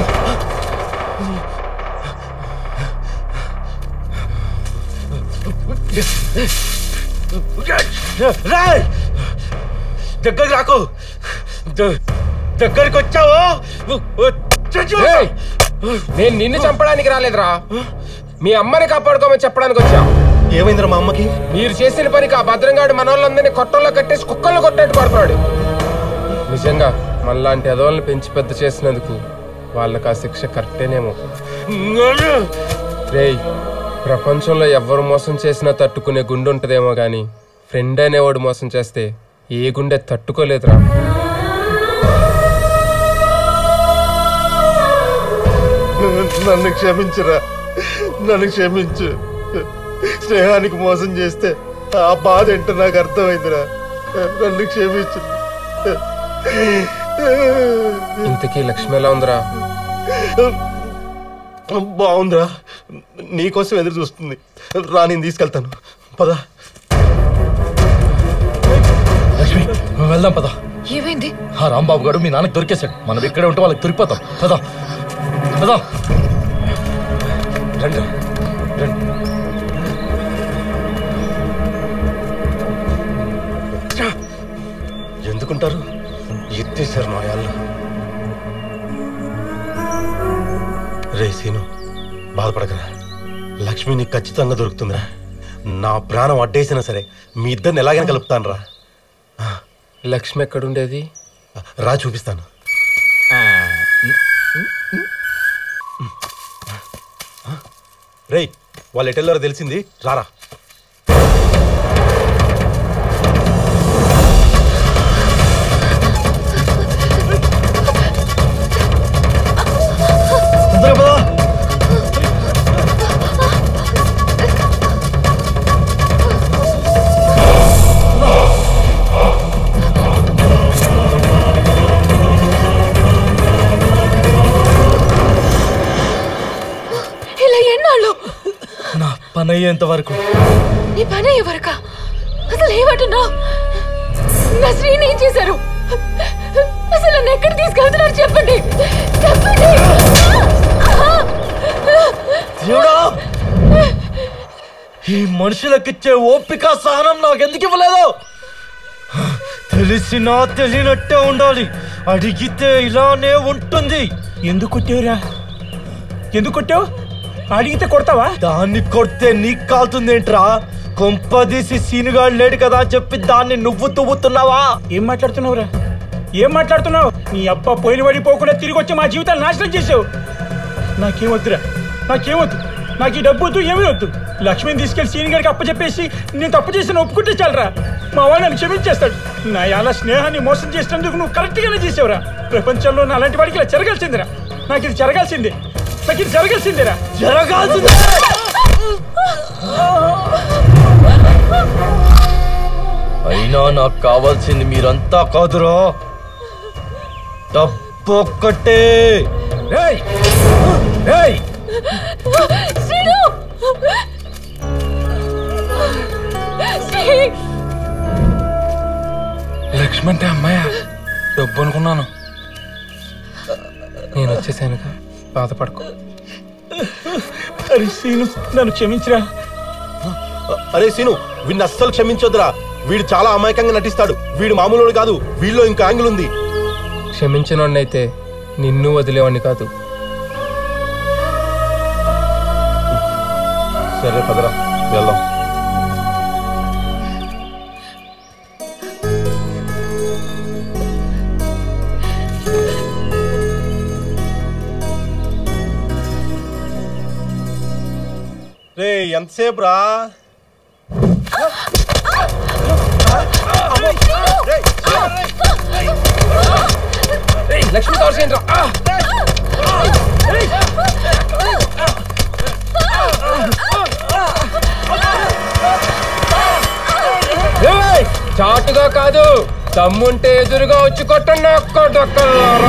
[SPEAKER 18] రాయ్ దగ్గరికి రాకు ద- దగ్గరికి వచ్చావు చచ్చిపో.
[SPEAKER 5] ఏయ్! నేను నిన్ను చంపడానికి రాలేదురా మీ అమ్మని కాపాడుకోమని చెప్పడానికి వచ్చా
[SPEAKER 18] ఏమైందిరా మా అమ్మకి
[SPEAKER 5] మీరు చేసిన పనికి ఆ భద్రంగాడు మనోళ్ళందరినీ కొట్టంలో కట్టేసి కుక్కల్లో కొట్టేట్టు కొడుతున్నాడు నిజంగా మనలాంటి ఎదవల్ని పెంచి పెద్ద చేసినందుకు వాళ్ళకి ఆ శిక్ష కరెక్టేనేమో రేయ్ ప్రపంచంలో ఎవ్వరు మోసం చేసినా తట్టుకునే గుండె ఉంటదేమో గాని ఫ్రెండ్ అనేవాడు మోసం చేస్తే ఏ గుండె తట్టుకోలేదురా
[SPEAKER 13] నన్ను క్షమించురా నన్ను క్షమించు స్నేహానికి మోసం చేస్తే ఆ బాధ ఏంటో నాకు అర్థమైందిరా నన్ను క్షమించు
[SPEAKER 5] ఇంతకీ లక్ష్మి ఎలా ఉందిరా
[SPEAKER 18] బాగుందిరా నీకోసం ఎదురు చూస్తుంది రా నేను తీసుకెళ్తాను పద
[SPEAKER 19] లక్ష్మి వెళ్దాం పద
[SPEAKER 17] ఏమైంది
[SPEAKER 19] ఆ రాంబాబు గారు మీ నాన్నకి దొరికేశాడు మనం ఇక్కడే ఉంటే వాళ్ళకి దొరికిపోతాం పద పద
[SPEAKER 18] రండి రండి ఎందుకుంటారు ఎత్తేసారు మా యాళ్ళు రే సీను బాధపడకరా లక్ష్మి నీకు ఖచ్చితంగా దొరుకుతుందిరా నా ప్రాణం అడ్డేసినా సరే మీ ఇద్దరిని ఎలాగైనా కలుపుతాను రా
[SPEAKER 5] లక్ష్మి ఎక్కడుండేది
[SPEAKER 18] రా చూపిస్తాను రేయ్ వాళ్ళు ఎటెళ్ళారో తెలిసింది రారా
[SPEAKER 17] ఇలా ఎన్నాళ్ళు
[SPEAKER 19] నా పని అయ్యేంత వరకు
[SPEAKER 17] నీ పని ఎవరకా అసలు ఏమంటున్నావు నా శ్రీని ఏం చేశారు అసలు నన్ను ఎక్కడ తీసుకెళ్తున్నారు చెప్పండి చెప్పండి
[SPEAKER 19] దేవుడా ఈ మనుషులకిచ్చే ఓపిక సహనం నాకెందుకు ఇవ్వలేదు తెలిసినా తెలియనట్టే ఉండాలి అడిగితే ఇలానే ఉంటుంది
[SPEAKER 14] ఎందుకు కొట్టావురా ఎందుకు కొట్టావు అడిగితే కొడతావా
[SPEAKER 19] దాన్ని కొడితే నీకు కాలుతుందేంట్రా కొంపదీసి సీనుగాడు లేడు కదా అని చెప్పి దాన్ని నువ్వు తువ్వుతున్నావా
[SPEAKER 14] ఏం మాట్లాడుతున్నావురా ఏం మాట్లాడుతున్నావు నీ అబ్బా పోయిన పడిపోకుండా తిరిగి వచ్చి మా జీవితాలు నాశనం చేసావు నాకేమొద్దురా నాకేమొద్దు నాకు ఈ డబ్బు వద్దు ఏమీ వద్దు లక్ష్మిని తీసుకెళ్లి సీని గారికి అప్పచెప్పేసి నేను తప్పు చేసిన ఒప్పుకుంటే చాలరా మా వాడు నన్ను క్షమించేస్తాడు నా యాల స్నేహాన్ని మోసం చేసినందుకు నువ్వు కరెక్ట్గానే చేసావురా ప్రపంచంలో నా అలాంటి వాడికి ఇలా జరగాల్సిందిరా నాకు ఇది జరగాల్సిందే నాకు ఇది జరగాల్సిందేరా
[SPEAKER 19] జరగాల్సిందే అయినా నాకు కావాల్సింది మీరంతా కాదురా డబ్బు
[SPEAKER 18] ఒక్కటే
[SPEAKER 17] శ్రీను శ్రీ
[SPEAKER 4] లక్ష్మి అంటే అమ్మాయ డబ్బు అనుకున్నాను
[SPEAKER 5] నేను వచ్చేసానుగా బాధపడకు
[SPEAKER 14] అరే సీను నన్ను క్షమించరా
[SPEAKER 18] అరే సీను వీడిని అస్సలు క్షమించొద్దురా వీడు చాలా అమాయకంగా నటిస్తాడు వీడు మామూలు కాదు వీళ్ళలో ఇంకా యాంగిల్ ఉంది
[SPEAKER 5] క్షమించినోడినైతే నిన్ను వదిలేవాడిని కాదు
[SPEAKER 18] సరే పదరా వెళ్దాం రే ఎంతసేపు రా
[SPEAKER 5] లక్ష్మి కవర్ చాటుగా కాదు దమ్ముంటే ఎదురుగా వచ్చి కొట్టండి ఒక్కడొక్కలారా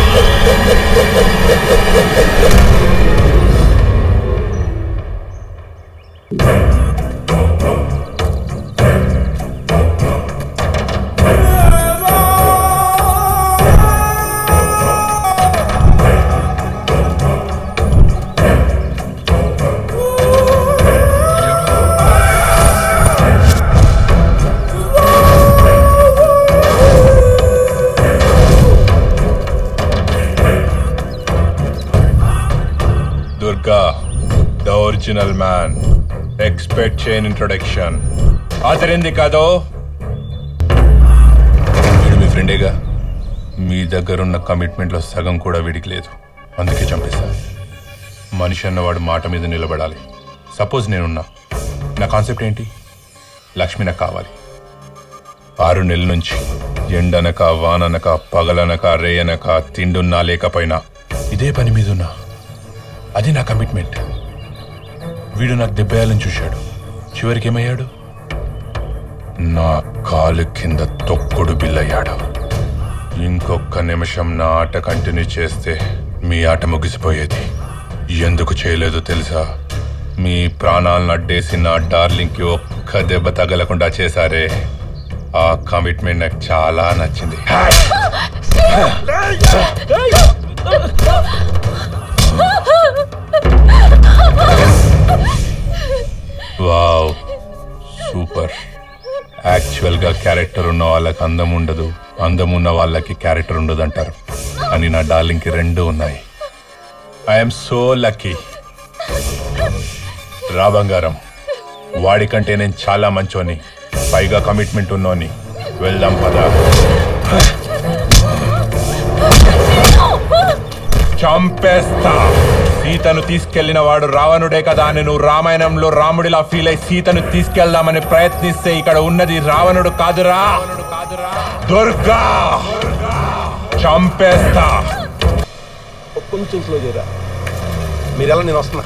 [SPEAKER 10] Durga the original man expect చేయని ఇంట్రొడక్షన్ ఆచరింది కాదో వీడు మీ ఫ్రెండేగా మీ దగ్గరున్న కమిట్మెంట్లో సగం కూడా వీడికి లేదు అందుకే చంపేశా మనిషి అన్నవాడు మాట మీద నిలబడాలి సపోజ్ నేనున్నా నా కాన్సెప్ట్ ఏంటి లక్ష్మి నాకు కావాలి ఆరు నెలల నుంచి ఎండనక వాననక పగలనక రేయనక తిండున్నా లేకపోయినా ఇదే పని మీద ఉన్నా అది నా కమిట్మెంట్ వీడు నాకు దెబ్బేయాలని చూశాడు చివరికి ఏమయ్యాడు నా కాలు కింద తొక్కుడు బిల్లయ్యాడు ఇంకొక నిమిషం నా ఆట కంటిన్యూ చేస్తే మీ ఆట ముగిసిపోయేది ఎందుకు చేయలేదో తెలుసా మీ ప్రాణాలను అడ్డేసి నా డార్లింగ్కి ఒక్క దెబ్బ తగలకుండా చేశారే ఆ కమిట్మెంట్ నాకు చాలా నచ్చింది వావ్ సూపర్ యాక్చువల్ గా క్యారెక్టర్ ఉన్న వాళ్ళకి అందం ఉండదు అందం ఉన్న వాళ్ళకి క్యారెక్టర్ ఉండదు అంటారు అని నా డార్లింగ్ కి రెండు ఉన్నాయి ఐఎమ్ సో లక్కీ రా బంగారం వాడికంటే నేను చాలా మంచోని పైగా కమిట్మెంట్ ఉన్నోని వెళ్దాం పదా చంపేస్తా సీతను తీసుకెళ్లిన వాడు రావణుడే కదా అని నువ్వు రామాయణంలో రాముడిలా ఫీల్ అయి సీతను తీసుకెళ్దామని ప్రయత్నిస్తే ఇక్కడ ఉన్నది రావణుడు కాదురా దుర్గా చంపేస్తా
[SPEAKER 18] కొంచెం స్లో చేయరా మీరెలా నేను వస్తున్నా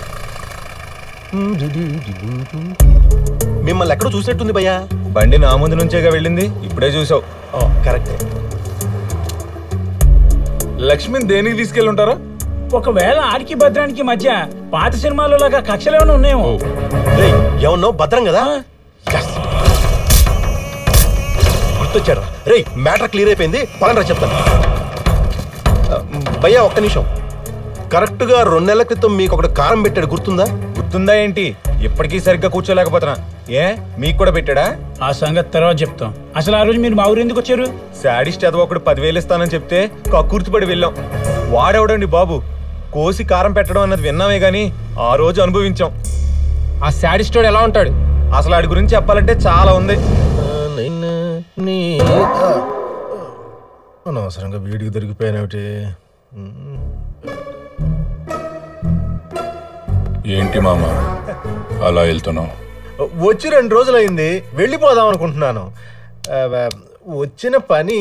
[SPEAKER 18] మిమ్మల్ని ఎక్కడో చూసినట్టుంది భయ్యా
[SPEAKER 6] బండి నా ముందు నుంచేగా వెళ్ళింది ఇప్పుడే చూసావు
[SPEAKER 18] కరెక్టే
[SPEAKER 6] లక్ష్మిని దేనికి తీసుకెళ్ళి ఉంటారా
[SPEAKER 14] ఒకవేళ ఆడికి భద్రానికి మధ్య పాత సినిమాలో లాగా కక్షలు ఏమైనా ఉన్నాయేమో
[SPEAKER 18] రేయ్ ఏమన్నావు భద్రం కదా Yes. గుర్తొచ్చాడు రే మ్యాటర్ క్లియర్ అయిపోయింది పదండ్రా చెప్తాను ఆ, భయ్యా ఒక్క నిమిషం కరెక్ట్ గా రెండు నెలల క్రితం మీకు ఒకటి కారం పెట్టాడు గుర్తుందా
[SPEAKER 6] గుర్తుందా ఏంటి ఇప్పటికీ సరిగ్గా కూర్చోలేకపోతున్నా ఏ మీకు కూడా పెట్టాడా
[SPEAKER 14] ఆ సంగతి తర్వాత చెప్తాం అసలు ఆ రోజు మీరు మా ఊరు ఎందుకు వచ్చారు
[SPEAKER 6] శాడిస్ట్ ఎదవ ఒకడు పదివేలు ఇస్తానని చెప్తే కక్కుర్తిపడి వెళ్ళాం వాడెవడండి బాబు కోసి కారం పెట్టడం అన్నది విన్నామే గాని ఆ రోజు అనుభవించాం
[SPEAKER 5] ఆ శాడిస్టోడు ఎలా ఉంటాడు
[SPEAKER 6] అసలు ఆడి గురించి చెప్పాలంటే చాలా ఉంది
[SPEAKER 13] అనవసరంగా వీడికి దొరికిపోయానేమిటి
[SPEAKER 10] ఏంటి మామ అలా వెళ్తున్నావు
[SPEAKER 13] వచ్చి రెండు రోజులైంది వెళ్ళిపోదాం అనుకుంటున్నాను ఆ, ఆ, వచ్చిన పని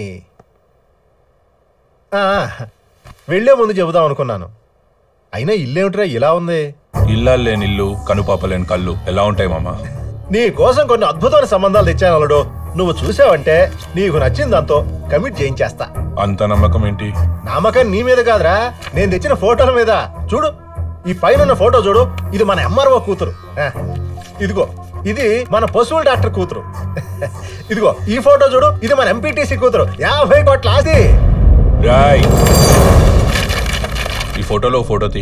[SPEAKER 13] ఆ, వెళ్ళే ముందు చెబుదాం అనుకున్నాను అయినా ఇల్లేమిట్రా ఇలా ఉంది
[SPEAKER 10] ఇల్లాలు లేని ఇల్లు కనుపాప లేని కళ్ళు ఎలా ఉంటాయి మామ
[SPEAKER 13] నీ కోసం కొన్ని అద్భుతమైన సంబంధాలు తెచ్చాను అల్లుడు నువ్వు చూసావంటే నీకు నచ్చింది దాంతో కమిట్ చేయించేస్తా
[SPEAKER 16] అంత నమ్మకం ఏంటి
[SPEAKER 13] నమ్మకం నీ మీద కాదురా నేను తెచ్చిన ఫోటోల మీద చూడు ఈ పైన ఉన్న ఫోటో చూడు ఇది మన ఎంఆర్ఓ కూతురు ఆ, ఇదిగో ఇది మన పశువుల డాక్టర్ కూతురు ఇదిగో ఈ ఫోటో చూడు ఇది మన ఎంపీటీసీ కూతురు యాభై కోట్ల ఆది
[SPEAKER 16] రాయ్ ఈ ఫోటోలో ఫోటో తీ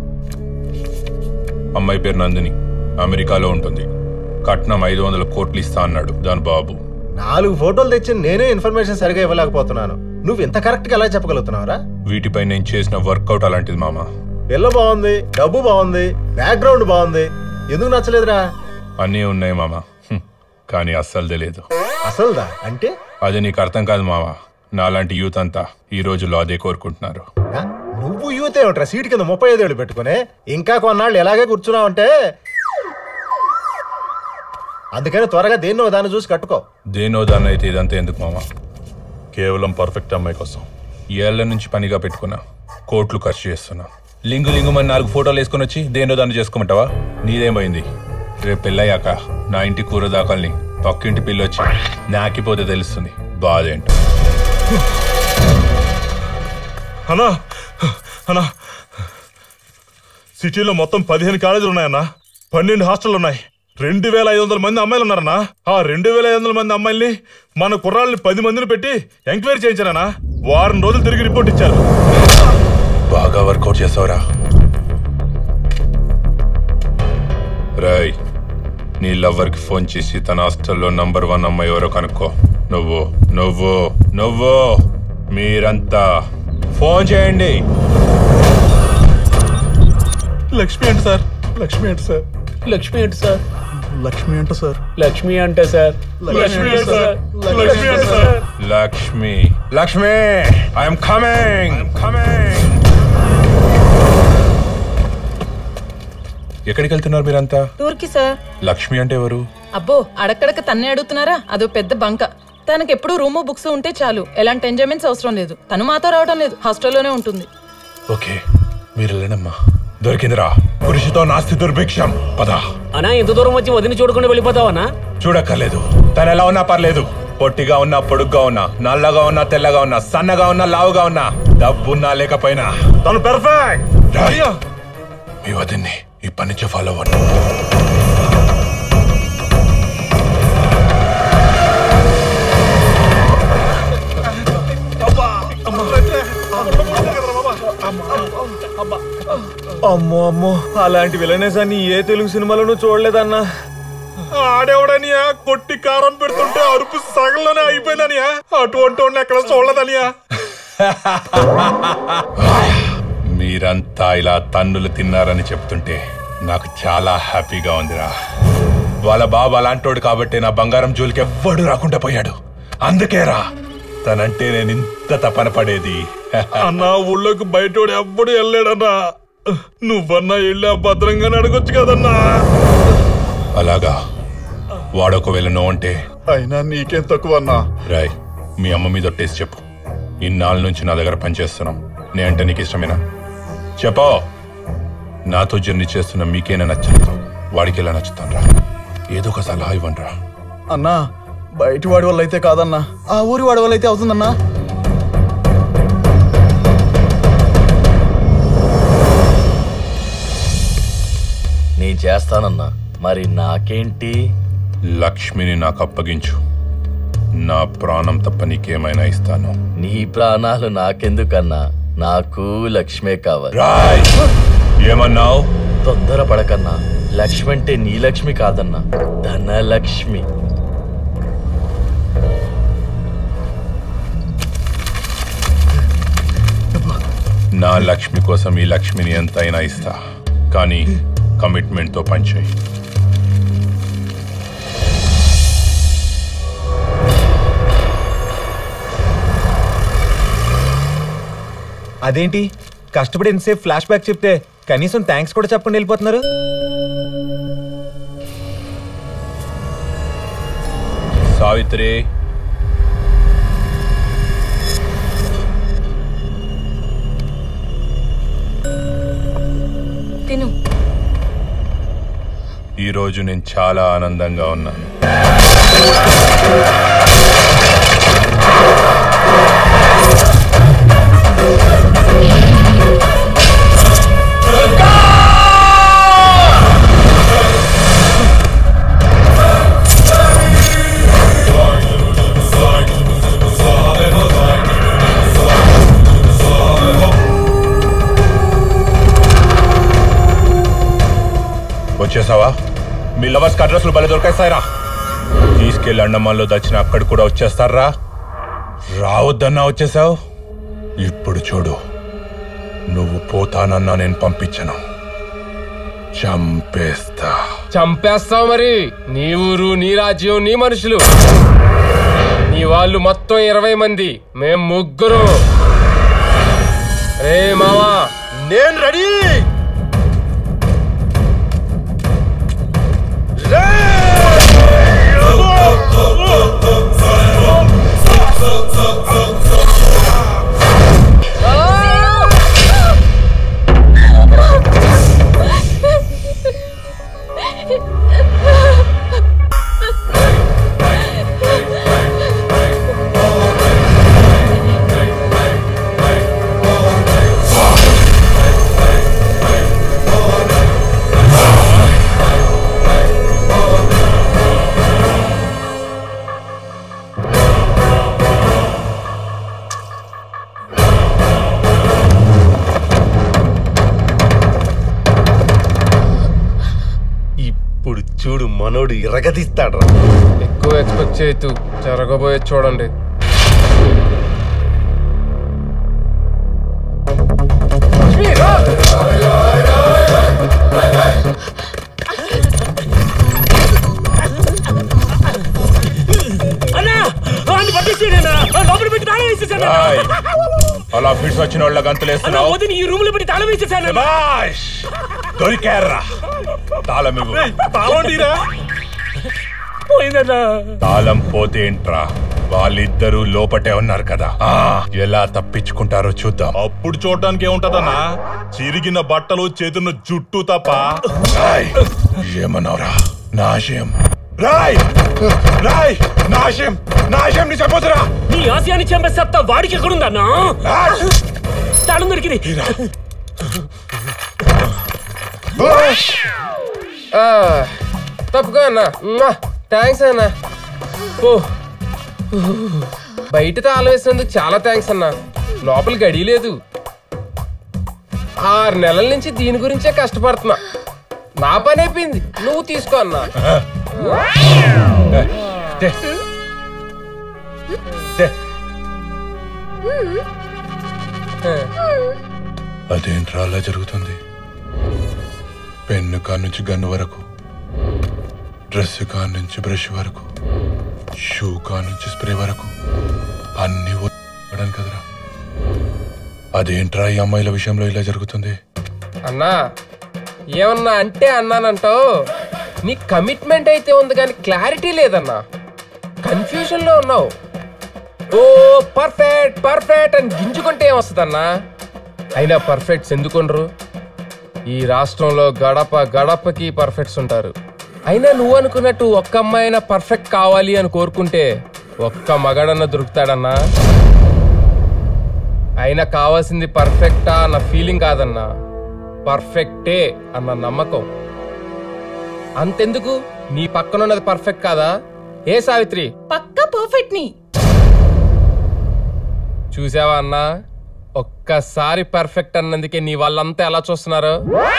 [SPEAKER 16] అమ్మాయి పేరు నందిని అమెరికాలో ఉంటుంది కట్నం ఐదు వందల కోట్లు ఇస్తా అన్నాడు దాని బాబు
[SPEAKER 13] నాలుగు ఫోటోలు తెచ్చి నేనే ఇన్ఫర్మేషన్ సరిగా ఇవ్వలేకపోతున్నాను నువ్వు ఇంత కరెక్ట్ గా ఎలా చెప్పగలుగుతున్నావురా
[SPEAKER 16] వీటిపై నేను చేసిన వర్కౌట్ అలాంటిది మామ
[SPEAKER 13] పిల్ల బాగుంది డబ్బు బాగుంది బ్యాక్గ్రౌండ్ బాగుంది ఎందుకు నచ్చలేదురా
[SPEAKER 16] అన్నీ ఉన్నాయి మామ హ్మ్. కానీ అస్సలు తెలియదు
[SPEAKER 13] అసలుదా అంటే
[SPEAKER 16] అది నీకు అర్థం కాదు మామ నాలాంటి యూత్ అంతా ఈ రోజుల్లో అదే కోరుకుంటున్నారు
[SPEAKER 13] ఆ, నువ్వు యూత్ ఏమిట్రా సీట్ కింద ముప్పై ఐదేళ్ళు పెట్టుకుని ఇంకా కొన్నాళ్ళు ఎలాగే కూర్చున్నావంటే అందుకని త్వరగా దేన్నో దాన్ని చూసి కట్టుకో
[SPEAKER 16] దేనో దాన్ని అయితే ఇదంతా ఎందుకు మామ కేవలం పర్ఫెక్ట్ అమ్మాయి కోసం ఏళ్ల నుంచి పనిగా పెట్టుకున్నా కోట్లు ఖర్చు చేస్తున్నా లింగు లింగు మన నాలుగు ఫోటోలు వేసుకొని వచ్చి దేనో దాన్ని చేసుకోమంటావా నీదేమైంది రేపు పెళ్ళయ్యాక నా ఇంటి కూర దాకల్ని పక్కింటి పిల్ల వచ్చి నాకిపోతే తెలుస్తుంది బాధ ఏంటో అన్నా అన్నా సిటీలో మొత్తం పదిహేను కాలేజీలు ఉన్నాయన్నా పన్నెండు హాస్టల్ ఉన్నాయి రెండు వేల ఐదు వందల మంది అమ్మాయిలు ఉన్నారన్నా ఆ రెండు వేల ఐదు వందల మంది అమ్మాయిల్ని మన కుర్రాళ్ళని పది మందిని పెట్టి ఎంక్వైరీ చేయించారన్నా వారం రోజులు తిరిగి రిపోర్ట్ ఇచ్చారు బాగా వర్కౌట్ చేసావురా రాయ్ నీ లవ్వర్కి ఫోన్ చేసి తన హాస్టల్లో నంబర్ వన్ అమ్మాయి ఎవరో కనుక్కో నువ్వు నువ్వు నువ్వు మీరంతా ఫోన్ చేయండి
[SPEAKER 6] లక్ష్మి అంటే సార్ లక్ష్మి అంటే సార్
[SPEAKER 1] లక్ష్మి అంటే సార్
[SPEAKER 6] లక్ష్మి అంటే సార్
[SPEAKER 1] లక్ష్మి అంటే సార్
[SPEAKER 6] లక్ష్మి అంటే సార్
[SPEAKER 16] లక్ష్మి అంటే sir Lakshmi Lakshmi I'm coming coming ఎక్కడికి వెళ్తున్నారు మీరంతా
[SPEAKER 11] టూర్కి సార్
[SPEAKER 16] లక్ష్మి అంటే ఎవరు
[SPEAKER 11] అబ్బో అడక్కడక తన్నే అడుగుతున్నారా అదో పెద్ద బంక తనకి ఎప్పుడు రూము బుక్స్ ఉంటే చాలు ఎలాంటి ఎంజాయ్మెంట్స్ అవసరం లేదు తను మాతో రావడం లేదు హాస్టల్లోనే ఉంటుంది
[SPEAKER 16] ఓకే మీరు వెళ్ళండమ్మా దొరికిందిరా పురుషుతో నాస్తి దుర్భిక్షం పద
[SPEAKER 1] అనా ఎంత దూరం వచ్చి వదిన చూడకుండా వెళ్ళిపోతావనా
[SPEAKER 16] చూడక్కర్లేదు తను ఎలా ఉన్నా పర్లేదు పొట్టిగా ఉన్నా పొడుగ్గా ఉన్నా నల్లగా ఉన్నా తెల్లగా ఉన్నా సన్నగా ఉన్నా లావుగా ఉన్నా డబ్బున్నా లేకపోయినా తను పెర్ఫెక్ట్ మీ వదిన్ని ఇప్పటి నుంచి ఫాలో అవ్వండి
[SPEAKER 6] అమ్మో అమ్మో అలాంటి విలనేస్ అని ఏ తెలుగు సినిమాలోనూ చూడలేదన్నా
[SPEAKER 16] ఆడేవాడనియా కొట్టి కారం పెడుతుంటే అరుపు సగంలోనే అయిపోయిందనియా అటువంటి వాడిని ఎక్కడ చూడలేదనియా మీరంతా ఇలా తన్నులు తిన్నారని చెప్తుంటే నాకు చాలా హ్యాపీగా ఉందిరా వాళ్ళ బాబు అలాంటోడు కాబట్టి నా బంగారం జోలికి ఎవ్వడు రాకుండా పోయాడు అందుకేరా తనంటే నేను ఇంత తపన పడేది
[SPEAKER 6] అన్నా ఊళ్ళోకి బయటోడు ఎప్పుడు వెళ్ళాడన్నా నువ్వన్నా వెళ్ళి ఆ భద్రంగానే అడగొచ్చు కదన్నా
[SPEAKER 16] అలాగా వాడొకవేళ నో అంటే
[SPEAKER 7] అయినా నీకేం తక్కువ అన్నా
[SPEAKER 16] రాయ్ మీ అమ్మ మీద ఒట్టేసి చెప్పు ఇన్నాళ్ళ నుంచి నా దగ్గర పనిచేస్తున్నాం నే అంటే నీకు ఇష్టమేనా చెప్పో నాతో జర్నీ చేస్తున్న మీకేనా నచ్చలేదు వాడికి ఎలా నచ్చుతాను రా ఏదో ఒక సలహా ఇవ్వండి రా
[SPEAKER 6] అన్నా బయటి వాడి వల్ల అయితే కాదన్నా ఆ ఊరి వాడి వల్ల అయితే అవుతుందన్నా
[SPEAKER 19] నేను చేస్తానన్నా మరి నాకేంటి
[SPEAKER 16] లక్ష్మిని నాకు అప్పగించు నా ప్రాణం తప్ప నీకేమైనా ఇస్తాను
[SPEAKER 19] నీ ప్రాణాలు నాకెందుకన్నా నాకు లక్ష్మే కావాలి
[SPEAKER 16] రాయ్ ఏమన్నావు
[SPEAKER 19] తొందర పడకన్నా లక్ష్మి అంటే నీ లక్ష్మి కాదన్నా ధనలక్ష్మి
[SPEAKER 16] నా లక్ష్మి కోసం ఈ లక్ష్మిని ఎంతైనా ఇస్తా కానీ కమిట్మెంట్తో పనిచేయి
[SPEAKER 6] అదేంటి కష్టపడి ఎంతసేపు ఫ్లాష్ బ్యాక్ చెప్తే కనీసం థ్యాంక్స్ కూడా చెప్పకుండా వెళ్ళిపోతున్నారు
[SPEAKER 16] సావిత్రి
[SPEAKER 11] తిను
[SPEAKER 16] ఈరోజు నేను చాలా ఆనందంగా ఉన్నాను వచ్చేసావా మీ లవర్స్ అడ్రస్లు బలి దొరికేస్తాయిరా తీసుకెళ్ళి అండమాన్లో దచ్చిన అక్కడ కూడా వచ్చేస్తారా రావద్దన్నా వచ్చేసావు ఇప్పుడు చూడు నువ్వు పోతానన్నా నేను పంపించను చంపేస్తా
[SPEAKER 5] చంపేస్తావు మరి నీ ఊరు నీ రాజ్యం నీ మనుషులు నీ వాళ్ళు మొత్తం ఇరవై మంది మేం ముగ్గురు రే మావా
[SPEAKER 18] నేను రెడీ ఇప్పుడు చూడు మనోడు ఇరగదీస్తాడు
[SPEAKER 5] ఎక్కువ ఎక్స్పెక్ట్ చేయొద్దు జరగబోయే చూడండి
[SPEAKER 1] అన్నా వాడిని పట్టేసేయనా లోపల పెట్టి తాళం వేసేసాను
[SPEAKER 16] రాయ్. అలా ఫిట్స్ వచ్చిన వాళ్ళ గంతులేస్తున్నావు
[SPEAKER 1] వదిన ఈ రూమ్ లో పెట్టి తాళం వేసేసాను
[SPEAKER 16] శభాష్! దొరికారా తాళం ఇవ్వు
[SPEAKER 1] పోయిందన్నా
[SPEAKER 16] తాళం పోతే ఏంట్రా వాళ్ళిద్దరూ లోపటే ఉన్నారు కదా ఆ, ఎలా తప్పించుకుంటారో చూద్దాం
[SPEAKER 7] అప్పుడు చూడడానికి ఏముంటదన్నా చిరిగిన బట్టలు చేతున్న జుట్టు తప్ప
[SPEAKER 16] రాయ్ ఏమన్నావురా నాశయం రాయ్ రాయ్ నాశయం నాశయం ని చెప్పొద్దురా
[SPEAKER 1] నీ ఆశయాన్ని చంపే సత్తా వాడికి ఎక్కడుందన్నా తాళం దొరికింది
[SPEAKER 5] ఆ, తప్పుకో అన్న థ్యాంక్స్ అన్న ఓ బయట తాళం వేసినందుకు చాలా థ్యాంక్స్ అన్న లోపల గడి లేదు ఆరు నెలల నుంచి దీని గురించే కష్టపడుతున్నా నా పని అయిపోయింది నువ్వు తీసుకో అన్నా
[SPEAKER 16] అదేంట్రా అలా జరుగుతుంది పెన్ను కా నుంచి గన్ను వరకు డ్రెస్ కా నుంచి బ్రష్ వరకు షూ కా నుంచి స్ప్రే వరకు అన్ని వాడాను కదరా అదేంట్రా ఈ అమ్మాయిల విషయంలో ఇలా జరుగుతుంది
[SPEAKER 5] అన్నా ఏమన్నా అంటే అన్నానంటావు నీ కమిట్మెంట్ అయితే ఉంది కానీ క్లారిటీ లేదన్నా కన్ఫ్యూజన్ లో ఉన్నావు ఓ పర్ఫెక్ట్ పర్ఫెక్ట్ అని గింజుకుంటే ఏమొస్తుందన్నా అయినా పర్ఫెక్ట్స్ ఎందుకుండ్రు ఈ రాష్ట్రంలో గడప గడపకి పర్ఫెక్ట్స్ ఉంటారు అయినా నువ్వు అనుకున్నట్టు ఒక్క అమ్మాయినా పర్ఫెక్ట్ కావాలి అని కోరుకుంటే ఒక్క మగాడన్నా దొరుకుతాడన్నా అయినా కావాల్సింది పర్ఫెక్టా అన్న ఫీలింగ్ కాదన్నా పర్ఫెక్టే అన్న నమ్మకం అంతెందుకు నీ పక్కన ఉన్నది పర్ఫెక్ట్ కాదా ఏ సావిత్రి
[SPEAKER 11] పక్కా పర్ఫెక్ట్ ని
[SPEAKER 5] చూసావా అన్నా ఒక్కసారి పర్ఫెక్ట్ అన్నందుకే నీ వాళ్ళంతా ఎలా చూస్తున్నారు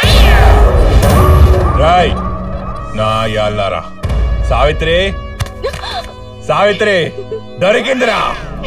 [SPEAKER 16] రాయ్ నా యాళ్ళారా సావిత్రి సావిత్రి దొరికిందిరా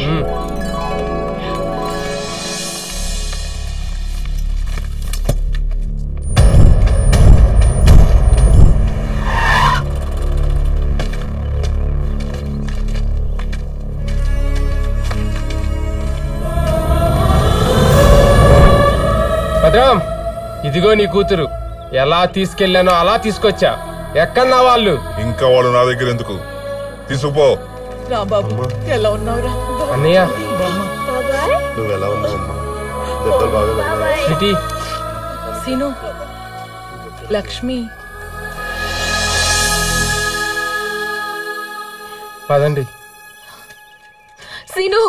[SPEAKER 5] భద్రం ఇదిగో నీ కూతురు ఎలా తీసుకెళ్ళానో అలా తీసుకొచ్చా ఎక్కన్నా వాళ్ళు
[SPEAKER 7] ఇంకా వాళ్ళు నా దగ్గర ఎందుకు తీసుకుపో
[SPEAKER 11] రా బాబు ఎలా ఉన్నావురా
[SPEAKER 5] అన్నయ్య
[SPEAKER 18] నువ్వు ఎలా ఉన్నావు దెబ్బలు బాగా తగిలాయా?
[SPEAKER 5] సిటీ
[SPEAKER 11] సీను లక్ష్మి
[SPEAKER 5] పదండి
[SPEAKER 17] సీను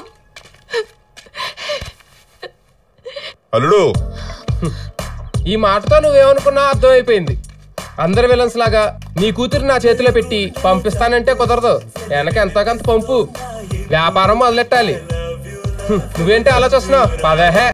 [SPEAKER 7] అల్లుడు
[SPEAKER 5] ఈ మాటతో నువ్వేమనుకున్నా అర్థమైపోయింది అందరి విలన్స్ లాగా నీ కూతురు నా చేతిలో పెట్టి పంపిస్తానంటే కుదరదు వెనక ఎంతో కొంత పంపు వ్యాపారం మొదలెట్టాలి హ్మ్, నువ్వేంటి ఆలోచిస్తున్నావు పదహే